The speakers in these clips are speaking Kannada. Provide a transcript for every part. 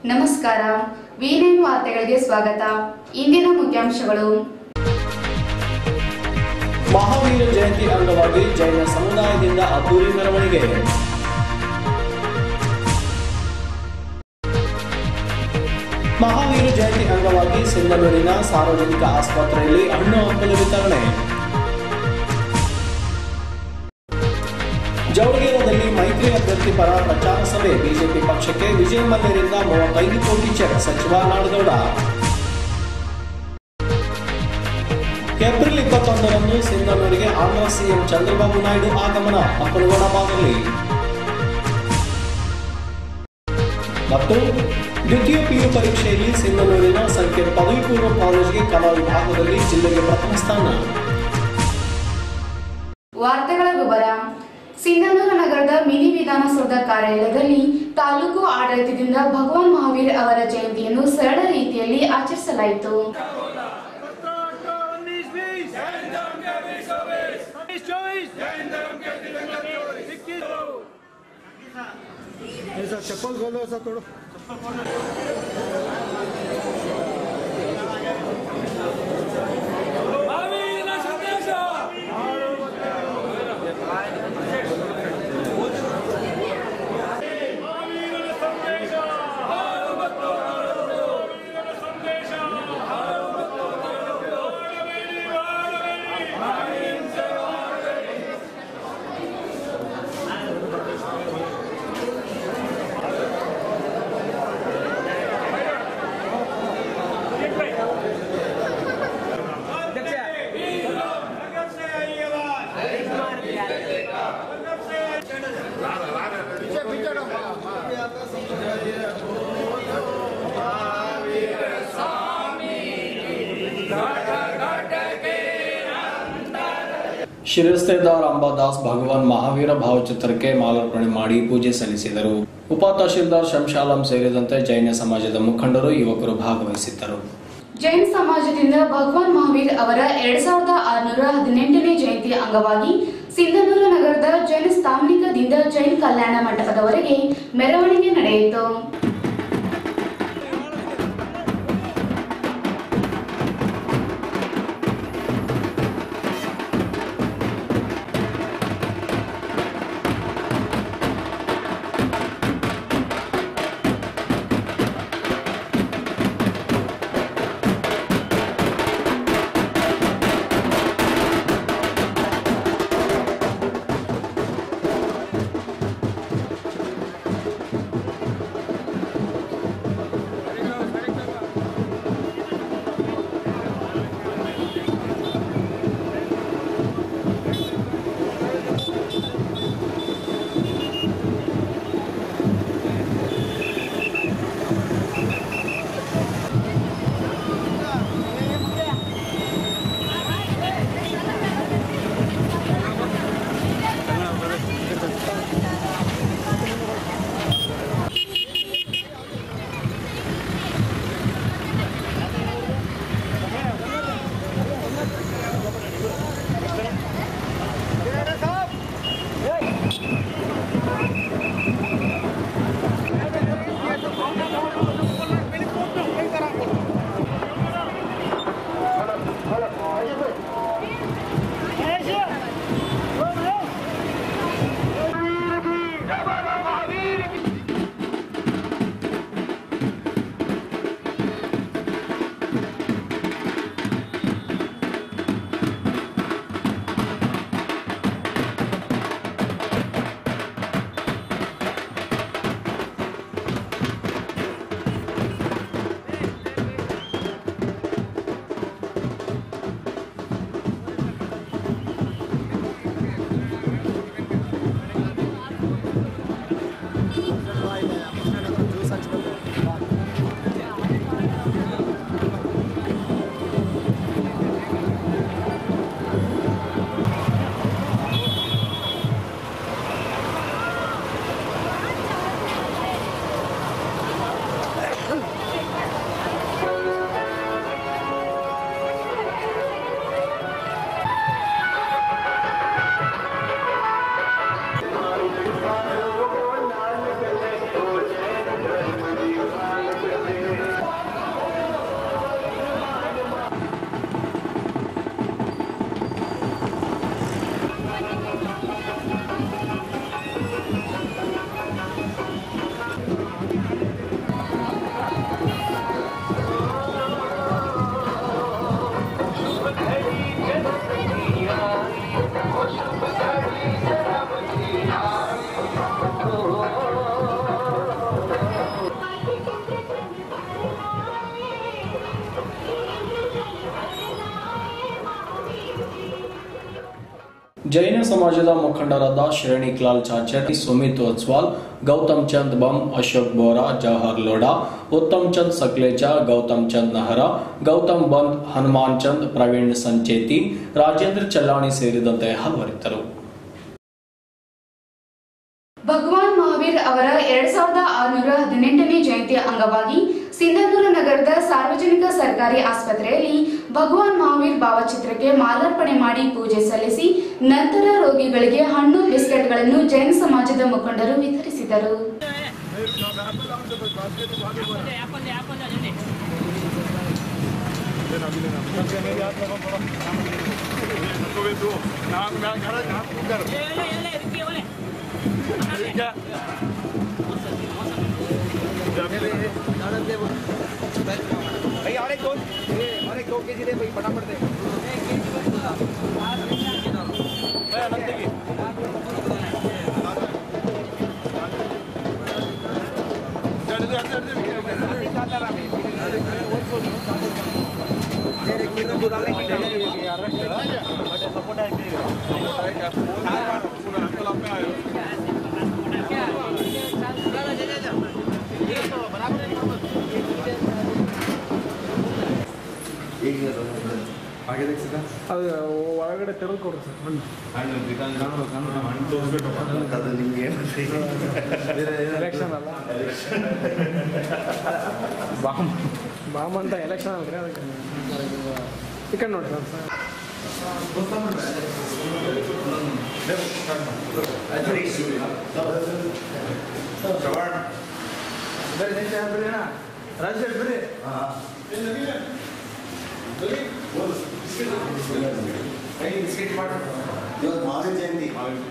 ನಮಸ್ಕಾರ ವಿನೈನ್ ವಾರ್ತೆಗಳಿಗೆ ಸ್ವಾಗತ ಇಂದಿನ ಮುಖ್ಯಾಂಶಗಳು ಮಹಾವೀರ ಜಯಂತಿ ಅಂಗವಾಗಿ ಜೈನ ಸಮುದಾಯದಿಂದ ಅದ್ದೂರಿ ಮೆರವಣಿಗೆ ಮಹಾವೀರ ಜಯಂತಿ ಅಂಗವಾಗಿ ಸಿಂಧನೂರಿನ ಸಾರ್ವಜನಿಕ ಆಸ್ಪತ್ರೆಯಲ್ಲಿ ಹಣ್ಣು ಹಂಪಲು ವಿತರಣೆ ಜವಳಗೇರದಲ್ಲಿ ಮೈತ್ರಿ ಅಭ್ಯರ್ಥಿ ಪರ ಪ್ರಚಾರ ಸಭೆ ಬಿಜೆಪಿ ಪಕ್ಷಕ್ಕೆ ವಿಜಯ ಮಲ್ಯರಿಂದ ಮೂವತ್ತೈದು ಕೋಟಿ ಚೆಕ್ ಸಚಿವ ನಾಡಗೌಡ ಏಪ್ರಿಲ್ ಇಪ್ಪತ್ತೊಂದರಂದು ಸಿಂಧನೂರಿಗೆ ಆಂಧ್ರ ಸಿಎಂ ಚಂದ್ರಬಾಬು ನಾಯ್ಡು ಆಗಮನ ಅಪ್ಪನಗೌಡ ಬಾಗಲಿ ಮತ್ತು ದ್ವಿತೀಯ ಪಿಯು ಪರೀಕ್ಷೆಯಲ್ಲಿ ಸಿಂಧನೂರಿನ ಸಂಖ್ಯೆ ಪದವಿ ಪೂರ್ವ ಕಾಲೇಜಿಗೆ ಕಲಾ ವಿಭಾಗದಲ್ಲಿ ಜಿಲ್ಲೆಗೆ ಪ್ರಥಮ ಸ್ಥಾನ ವಾರ್ತೆಗಳ ವಿವರ ಸಿಂಧನೂರು ನಗರದ ಮಿನಿ ವಿಧಾನಸೌಧ ಕಾರ್ಯಾಲಯದಲ್ಲಿ ತಾಲೂಕು ಆಡಳಿತದಿಂದ ಭಗವಾನ್ ಮಹಾವೀರ್ ಅವರ ಜಯಂತಿಯನ್ನು ಸರಳ ರೀತಿಯಲ್ಲಿ ಆಚರಿಸಲಾಯಿತು ऐसा चप्पल खोलो ऐसा तोड़ो ಮಾವೀರನ ಸಂದೇಶ ಮಾವೀರನ ಸಂದೇಶ ಹಾಡು ಮತ್ತು ಮಾವೀರನ ಸಂದೇಶ ಹಾಡು ಮತ್ತು ಮಾಡಬೇಡಿ ಮಾಡಬೇಡಿ ಅಹಿಂಸೆ ಮಾಡಬೇಡಿ ಶಿರಸ್ತೇದಾರ್ ಅಂಬಾದಾಸ್ ಭಗವಾನ್ ಮಹಾವೀರ ಭಾವಚಿತ್ರಕ್ಕೆ ಮಾಲಾರ್ಪಣೆ ಮಾಡಿ ಪೂಜೆ ಸಲ್ಲಿಸಿದರು ಉಪ ತಹಶೀಲ್ದಾರ್ ಶಂಶಾಲಂ ಸೇರಿದಂತೆ ಜೈನ ಸಮಾಜದ ಮುಖಂಡರು ಯುವಕರು ಭಾಗವಹಿಸಿದ್ದರು ಜೈನ್ ಸಮಾಜದಿಂದ ಭಗವಾನ್ ಮಹಾವೀರ್ ಅವರ ಎರಡ್ ಸಾವಿರದ ಆರುನೂರ ಹದಿನೆಂಟನೇ ಜಯಂತಿ ಅಂಗವಾಗಿ ಸಿಂಧನೂರು ನಗರದ ಜೈನ ಸ್ಥಾನಿಕದಿಂದ ಜೈನ್ ಕಲ್ಯಾಣ ಮಂಟಪದವರೆಗೆ ಮೆರವಣಿಗೆ ನಡೆಯಿತು ಜೈನ ಸಮಾಜದ ಮುಖಂಡರಾದ ಶ್ರೇಣಿಕ್ಲಾಲ್ ಚಾಚರ್ ಸುಮಿತ್ ಒತ್ಸ್ವಾಲ್ ಗೌತಮ್ ಚಂದ್ ಬಮ್ ಅಶೋಕ್ ಬೋರಾ ಜವಾಹರ್ ಲೋಡಾ ಉತ್ತಮ್ ಚಂದ್ ಸಕ್ಲೇಚ ಗೌತಮ್ ಚಂದ್ ನಹರ ಗೌತಮ್ ಬಂದ್ ಹನುಮಾನ್ ಚಂದ್ ಪ್ರವೀಣ್ ಸಂಚೇತಿ ರಾಜೇಂದ್ರ ಚಲ್ಲಾಣಿ ಸೇರಿದಂತೆ ಹಲವರಿದ್ದರು ಭಗವಾನ್ ಮಹಾವೀರ್ ಅವರ ಎರಡ್ ಸಾವಿರದ ಆರುನೂರ ಹದಿನೆಂಟನೇ ಜಯಂತಿ ಅಂಗವಾಗಿ ಸಿಂಧನೂರು ನಗರದ ಸಾರ್ವಜನಿಕ ಸರ್ಕಾರಿ ಆಸ್ಪತ್ರೆಯಲ್ಲಿ ಭಗವಾನ್ ಮಹಾವೀರ್ ಭಾವಚಿತ್ರಕ್ಕೆ ಮಾಲಾರ್ಪಣೆ ಮಾಡಿ ಪೂಜೆ ಸಲ್ಲಿಸಿ ನಂತರ ರೋಗಿಗಳಿಗೆ ಹಣ್ಣು ಬಿಸ್ಕೆಟ್ಗಳನ್ನು ಜೈನ ಸಮಾಜದ ಮುಖಂಡರು ವಿತರಿಸಿದರು ಅದು ಒಳಗಡೆ ತೆರೆದು ಕೊಡ್ರಿ ಸರ್ ಎಲೆಕ್ಷನ್ ಅಲ್ಲ ಬಾಮ್ ಬಾಮ್ ಅಂತ ಎಲೆಕ್ಷನ್ ಅಲ್ರಿ ಅದಕ್ಕೆ ಈ ಕಡೆ ನೋಡಿ ಸರ್ ಇವತ್ತು ಮಹಾವೀರ ಜಯಂತಿ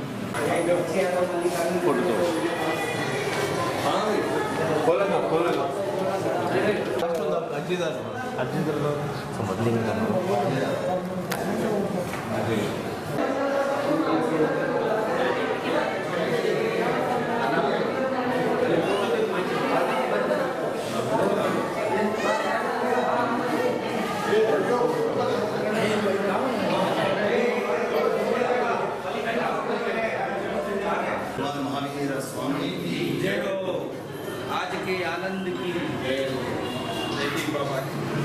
भगवान महावीर स्वामी जय हो आज के आनंद की जय हो जय श्री बाबा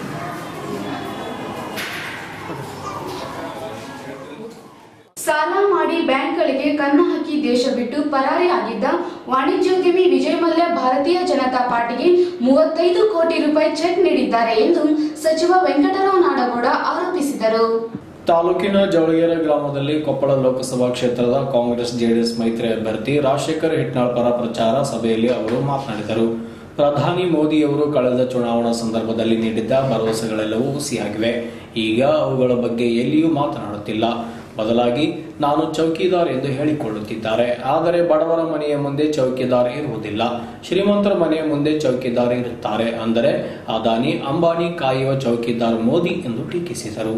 ಸಾಲ ಮಾಡಿ ಬ್ಯಾಂಕ್ಗಳಿಗೆ ಕಣ್ಣು ಹಾಕಿ ದೇಶ ಬಿಟ್ಟು ಪರಾರಿಯಾಗಿದ್ದ ವಾಣಿಜ್ಯೋದ್ಯಮಿ ವಿಜಯ್ ಮಲ್ಯ ಭಾರತೀಯ ಜನತಾ ಪಾರ್ಟಿಗೆ ಮೂವತ್ತೈದು ಕೋಟಿ ರೂಪಾಯಿ ಚೆಕ್ ನೀಡಿದ್ದಾರೆ ಎಂದು ಸಚಿವ ವೆಂಕಟರಾವ್ ನಾಡಗೌಡ ಆರೋಪಿಸಿದರು ತಾಲೂಕಿನ ಜವಳಗೆರೆ ಗ್ರಾಮದಲ್ಲಿ ಕೊಪ್ಪಳ ಲೋಕಸಭಾ ಕ್ಷೇತ್ರದ ಕಾಂಗ್ರೆಸ್ ಜೆಡಿಎಸ್ ಮೈತ್ರಿ ಅಭ್ಯರ್ಥಿ ರಾಜಶೇಖರ್ ಹಿಟ್ನಾಳ್ ಪರ ಪ್ರಚಾರ ಸಭೆಯಲ್ಲಿ ಅವರು ಮಾತನಾಡಿದರು ಪ್ರಧಾನಿ ಮೋದಿಯವರು ಕಳೆದ ಚುನಾವಣಾ ಸಂದರ್ಭದಲ್ಲಿ ನೀಡಿದ್ದ ಭರವಸೆಗಳೆಲ್ಲವೂ ಹುಸಿಯಾಗಿವೆ ಈಗ ಅವುಗಳ ಬಗ್ಗೆ ಎಲ್ಲಿಯೂ ಮಾತನಾಡುತ್ತಿಲ್ಲ ಬದಲಾಗಿ ನಾನು ಚೌಕಿದಾರ್ ಎಂದು ಹೇಳಿಕೊಳ್ಳುತ್ತಿದ್ದಾರೆ ಆದರೆ ಬಡವರ ಮನೆಯ ಮುಂದೆ ಚೌಕಿದಾರ್ ಇರುವುದಿಲ್ಲ ಶ್ರೀಮಂತರ ಮನೆಯ ಮುಂದೆ ಚೌಕಿದಾರ್ ಇರುತ್ತಾರೆ ಅಂದರೆ ಅದಾನಿ ಅಂಬಾನಿ ಕಾಯುವ ಚೌಕಿದಾರ್ ಮೋದಿ ಎಂದು ಟೀಕಿಸಿದರು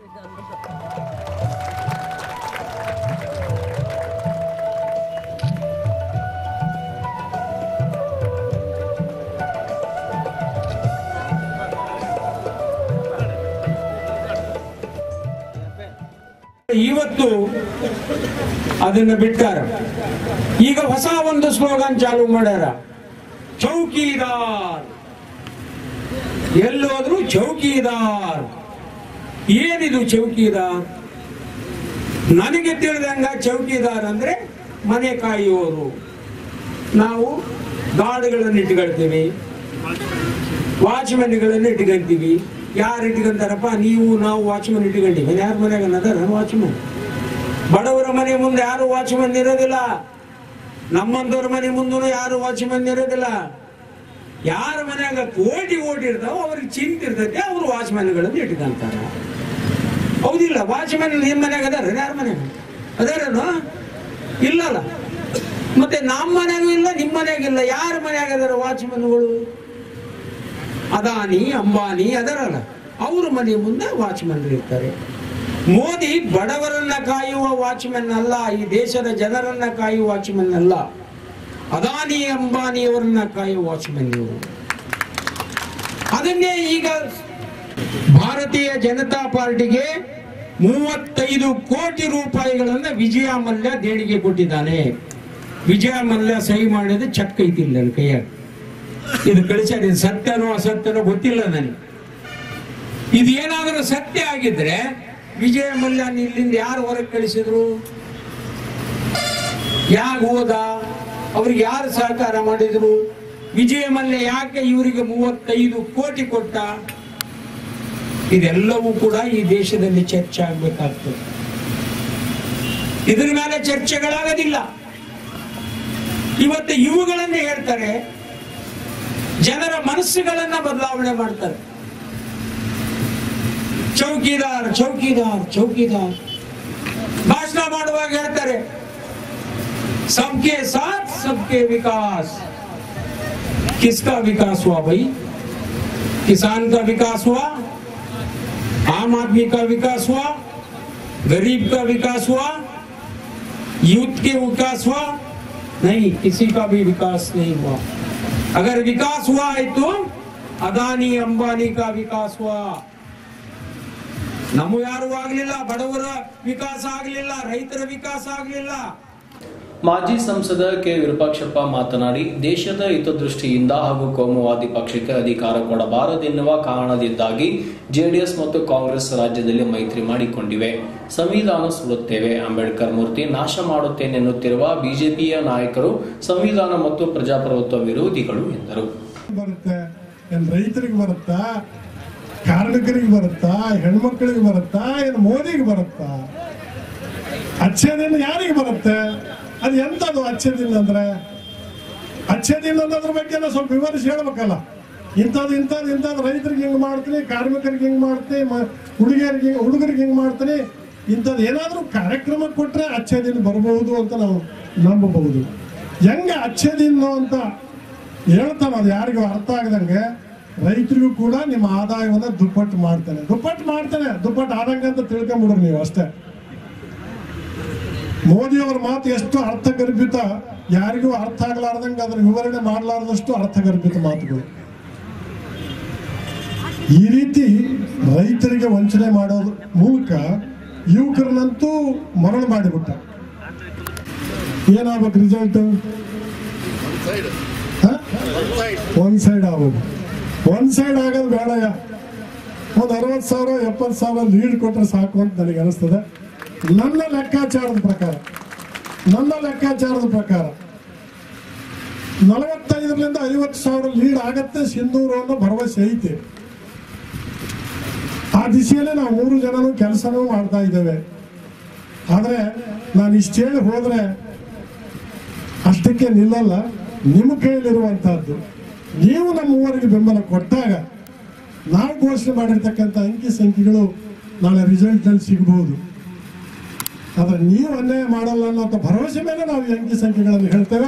ಇವತ್ತು ಅದನ್ನ ಬಿಟ್ಟಾರ ಈಗ ಹೊಸ ಒಂದು ಸ್ಲೋಗನ್ ಚಾಲು ಮಾಡ್ಯಾರ ಚೌಕಿದಾರ್ ಎಲ್ಲೋದ್ರು ಚೌಕಿದಾರ್ ಏನಿದು ಚೌಕಿದಾರ್ ನನಗೆ ತಿಳಿದಂಗ ಚೌಕಿದಾರ್ ಅಂದ್ರೆ ಮನೆ ಕಾಯುವವರು ನಾವು ಗಾರ್ಡ್ಗಳನ್ನು ಇಟ್ಕೊಳ್ತೀವಿ ವಾಚ್ಮನ್ಗಳನ್ನು ಇಟ್ಕೊಂತೀವಿ ಯಾರು ಇಟ್ಕೊಂತಾರಪ್ಪ ನೀವು ನಾವು ವಾಚ್ಮನ್ ಇಟ್ಕೊಂಡಿವಿ ಯಾರ ಮನ್ಯಾಗ ಅನ್ನದಾರ ವಾಚ್ಮನ್ ಬಡವರ ಮನೆ ಮುಂದೆ ಯಾರು ವಾಚ್ಮನ್ ಇರೋದಿಲ್ಲ ನಮ್ಮಂತವ್ರ ಮನೆ ಮುಂದೂ ಯಾರು ವಾಚ್ಮನ್ ಇರೋದಿಲ್ಲ ಯಾರ ಮನ್ಯಾಗ ಕೋಟಿ ಓಟಿ ಇರ್ತಾವ ಅವ್ರಿಗೆ ಚಿಂತೆ ಇರ್ತೈತೆ ಅವರು ವಾಚ್ಮನ್ಗಳನ್ನು ಇಟ್ಕೊಂತಾರ ಹೌದಿಲ್ಲ ವಾಚ್ಮನ್ ನಿಮ್ಮ ಮನ್ಯಾಗ ಅದಾರ ಯಾರ ಮನ್ಯಾಗ ಅದಾರೇನು ಇಲ್ಲಲ್ಲ ಮತ್ತೆ ನಮ್ಮ ಮನ್ಯಾಗೂ ಇಲ್ಲ ನಿಮ್ಮ ಮನ್ಯಾಗ ಇಲ್ಲ ಯಾರ ಮನ್ಯಾಗ ಅದಾರ ವಾಚ್ಮನ್ಗಳು ಅದಾನಿ ಅಂಬಾನಿ ಅದರಲ್ಲ ಅವ್ರ ಮನೆ ಮುಂದೆ ವಾಚ್ಮನ್ ಇರ್ತಾರೆ ಮೋದಿ ಬಡವರನ್ನ ಕಾಯುವ ವಾಚ್ಮನ್ ಅಲ್ಲ ಈ ದೇಶದ ಜನರನ್ನ ಕಾಯುವ ವಾಚ್ಮನ್ ಅಲ್ಲ ಅದಾನಿ ಅಂಬಾನಿಯವರನ್ನ ಕಾಯುವ ವಾಚ್ಮನ್ ಇವರು ಅದನ್ನೇ ಈಗ ಭಾರತೀಯ ಜನತಾ ಪಾರ್ಟಿಗೆ ಮೂವತ್ತೈದು ಕೋಟಿ ರೂಪಾಯಿಗಳನ್ನ ವಿಜಯ ಮಲ್ಯ ದೇಣಿಗೆ ಕೊಟ್ಟಿದ್ದಾನೆ ವಿಜಯ ಮಲ್ಯ ಸಹಿ ಮಾಡಿದ ಚೆಕ್ ಐತಿಲ್ಲ ನನ್ನ ಕೈಯಾಗ ಇದು ಕಳಿಸ್ಯಾರ ಇದು ಸತ್ಯನೋ ಅಸತ್ಯನೋ ಗೊತ್ತಿಲ್ಲ ನನಗೆ ಇದು ಏನಾದರೂ ಸತ್ಯ ಆಗಿದ್ರೆ ವಿಜಯ ಮಲ್ಯನ ಇಲ್ಲಿಂದ ಯಾರು ಹೊರಗೆ ಕಳಿಸಿದ್ರು ಯಾಕೆ ಹೋದ ಅವ್ರಿಗೆ ಯಾರು ಸಹಕಾರ ಮಾಡಿದ್ರು ವಿಜಯ ಮಲ್ಯ ಯಾಕೆ ಇವರಿಗೆ ಮೂವತ್ತೈದು ಕೋಟಿ ಕೊಟ್ಟ ಇದೆಲ್ಲವೂ ಕೂಡ ಈ ದೇಶದಲ್ಲಿ ಚರ್ಚೆ ಆಗ್ಬೇಕಾಗ್ತದೆ ಇದ್ರ ಮೇಲೆ ಚರ್ಚೆಗಳಾಗೋದಿಲ್ಲ ಇವತ್ತು ಇವುಗಳನ್ನ ಹೇಳ್ತಾರೆ ಜನರ ಮನಸ್ಸುಗಳನ್ನ ಬದಲಾವಣೆ ಮಾಡ್ತಾರೆ ಚೌಕಿದಾರ್ ಚೌಕಿದಾರ್ ಚೌಕಿದಾರ್ ಭಾಷಣ ಮಾಡುವಾಗ ಹೇಳ್ತಾರೆ सबके साथ सबके विकास किसका विकास हुआ भाई किसान का विकास हुआ आम आदमी का विकास हुआ गरीब का विकास हुआ यूथ के विकास हुआ नहीं किसी का भी विकास नहीं हुआ अगर विकास हुआ है तो अदानी अंबानी का विकास हुआ ನಮ್ಮ ಯಾರು ಆಗ್ಲಿಲ್ಲ ಬಡವರ ವಿಕಾಸ ಆಗ್ಲಿಲ್ಲ ರೈತರ ವಿಕಾಸ ಆಗ್ಲಿಲ್ಲ ಮಾಜಿ ಸಂಸದ ಕೆ ವಿರೂಪಾಕ್ಷಪ್ಪ ಮಾತನಾಡಿ ದೇಶದ ಹಿತದೃಷ್ಟಿಯಿಂದ ಹಾಗೂ ಕೋಮುವಾದಿ ಪಕ್ಷಕ್ಕೆ ಅಧಿಕಾರ ಕೊಡಬಾರದೆನ್ನುವ ಕಾರಣದಿಂದಾಗಿ ಜೆಡಿಎಸ್ ಮತ್ತು ಕಾಂಗ್ರೆಸ್ ರಾಜ್ಯದಲ್ಲಿ ಮೈತ್ರಿ ಮಾಡಿಕೊಂಡಿವೆ ಸಂವಿಧಾನ ಸುಡುತ್ತೇವೆ ಅಂಬೇಡ್ಕರ್ ಮೂರ್ತಿ ನಾಶ ಮಾಡುತ್ತೇನೆನ್ನುತ್ತಿರುವ ಬಿಜೆಪಿಯ ನಾಯಕರು ಸಂವಿಧಾನ ಮತ್ತು ಪ್ರಜಾಪ್ರಭುತ್ವ ವಿರೋಧಿಗಳು ಎಂದರು ಬರುತ್ತೆ ಏನ್ ರೈತರಿಗೆ ಬರುತ್ತಾ ಕಾರ್ಮಿಕರಿಗೆ ಬರುತ್ತಾ ಹೆಣ್ಮಕ್ಳಿಗೆ ಬರುತ್ತಾ ಏನ್ ಮೋದಿಗೆ ಬರುತ್ತಾ ಅಚ್ಚೇದಿನ ಯಾರಿಗೆ ಬರುತ್ತೆ ಅದು ಎಂತದು ಅಚ್ಚೇದಿನ ಅಂದ್ರೆ ಅಚ್ಚೇದಿನ ಅನ್ನೋದ್ರ ಬಗ್ಗೆ ಎಲ್ಲ ಸ್ವಲ್ಪ ವಿವರಿಸಿ ಹೇಳ್ಬೇಕಲ್ಲ ಇಂಥದ್ದು ಇಂಥದ್ದು ಇಂಥದ್ದು ರೈತರಿಗೆ ಹಿಂಗ್ ಮಾಡ್ತೀನಿ ಕಾರ್ಮಿಕರಿಗೆ ಹಿಂಗ್ ಮಾಡ್ತೀನಿ ಮ- ಹುಡುಗಿಯರಿಗೆ ಹಿಂಗ್- ಹುಡುಗರಿಗೆ ಹಿಂಗ್ ಮಾಡ್ತೀನಿ ಇಂಥದ್ದು ಏನಾದ್ರೂ ಕಾರ್ಯಕ್ರಮ ಕೊಟ್ರೆ ಅಚ್ಚೇ ದಿನ ಬರಬಹುದು ಅಂತ ನಾವು ನಂಬಬಹುದು ಹೆಂಗ ಅಚ್ಚೇ ದಿನ ಅಂತ ಹೇಳ್ತಾನೆ ಅದು ಯಾರಿಗೂ ಅರ್ಥ ಆಗದಂಗೆ ರೈತರಿಗೂ ಕೂಡ ನಿಮ್ಮ ಆದಾಯವನ್ನ ದುಪ್ಪಟ್ಟು ಮಾಡ್ತಾನೆ ದುಪ್ಪಟ್ಟು ಮಾಡ್ತಾನೆ ದುಪ್ಪಟ್ಟು ಆದಂಗೆ ಅಂತ ತಿಳ್ಕೊಂಬಿಡ್ರಿ ನೀವು ಅಷ್ಟೇ ಮೋದಿ ಅವರ ಮಾತು ಎಷ್ಟು ಅರ್ಥಗರ್ಭಿತ ಯಾರಿಗೂ ಅರ್ಥ ಆಗ್ಲಾರ್ದಂಗೆ ಅದ್ರ ವಿವರಣೆ ಮಾಡಲಾರ್ದಷ್ಟು ಅರ್ಥಗರ್ಭಿತ ಮಾತುಗಳು ಈ ರೀತಿ ರೈತರಿಗೆ ವಂಚನೆ ಮಾಡೋದ್ರ ಮೂಲಕ ಯುವಕರನ್ನಂತೂ ಮರಳು ಮಾಡಿಬಿಟ್ಟ ಏನಾಗ್ಬೇಕು ರಿಸಲ್ಟ್ ಒಂದ್ ಸೈಡ್ ಆಗೋದು ಒಂದ್ ಸೈಡ್ ಆಗೋದು ಬೇಡಯ್ಯ ಒಂದ್ ಅರವತ್ತು ಸಾವಿರ ಎಪ್ಪತ್ತು ಸಾವಿರ ಲೀಡ್ ಕೊಟ್ರೆ ಸಾಕು ಅಂತ ನನಗೆ ಅನಿಸ್ತದೆ ನನ್ನ ಲೆಕ್ಕಾಚಾರದ ಪ್ರಕಾರ ನನ್ನ ಲೆಕ್ಕಾಚಾರದ ಪ್ರಕಾರ ನಲವತ್ತೈದರಿಂದ ಐವತ್ತು ಸಾವಿರ ಲೀಡ್ ಆಗತ್ತೆ ಸಿಂಧೂರು ಅನ್ನೋ ಭರವಸೆ ಐತಿ ಆ ದಿಶೆಯಲ್ಲೇ ನಾವು ಮೂರು ಜನನು ಕೆಲಸನೂ ಮಾಡ್ತಾ ಇದ್ದೇವೆ ಆದ್ರೆ ನಾನು ಇಷ್ಟು ಹೇಳಿ ಹೋದ್ರೆ ಅಷ್ಟಕ್ಕೆ ನಿಲ್ಲಲ್ಲ ನಿಮ್ಮ ಕೈಯಲ್ಲಿರುವಂತಹದ್ದು ನೀವು ನಮ್ಮ ಮೂವರಿಗೆ ಬೆಂಬಲ ಕೊಟ್ಟಾಗ ನಾವು ಘೋಷಣೆ ಮಾಡಿರ್ತಕ್ಕಂಥ ಅಂಕಿ ಸಂಖ್ಯೆಗಳು ನಾಳೆ ರಿಸಲ್ಟ್ ನಲ್ಲಿ ಸಿಗಬಹುದು ಆದ್ರೆ ನೀವು ಅನ್ಯಾಯ ಮಾಡಲ್ಲ ಅನ್ನೋ ಭರವಸೆ ಮೇಲೆ ನಾವು ಈ ಅಂಕಿ ಸಂಖ್ಯೆಗಳನ್ನು ಹೇಳ್ತೇವೆ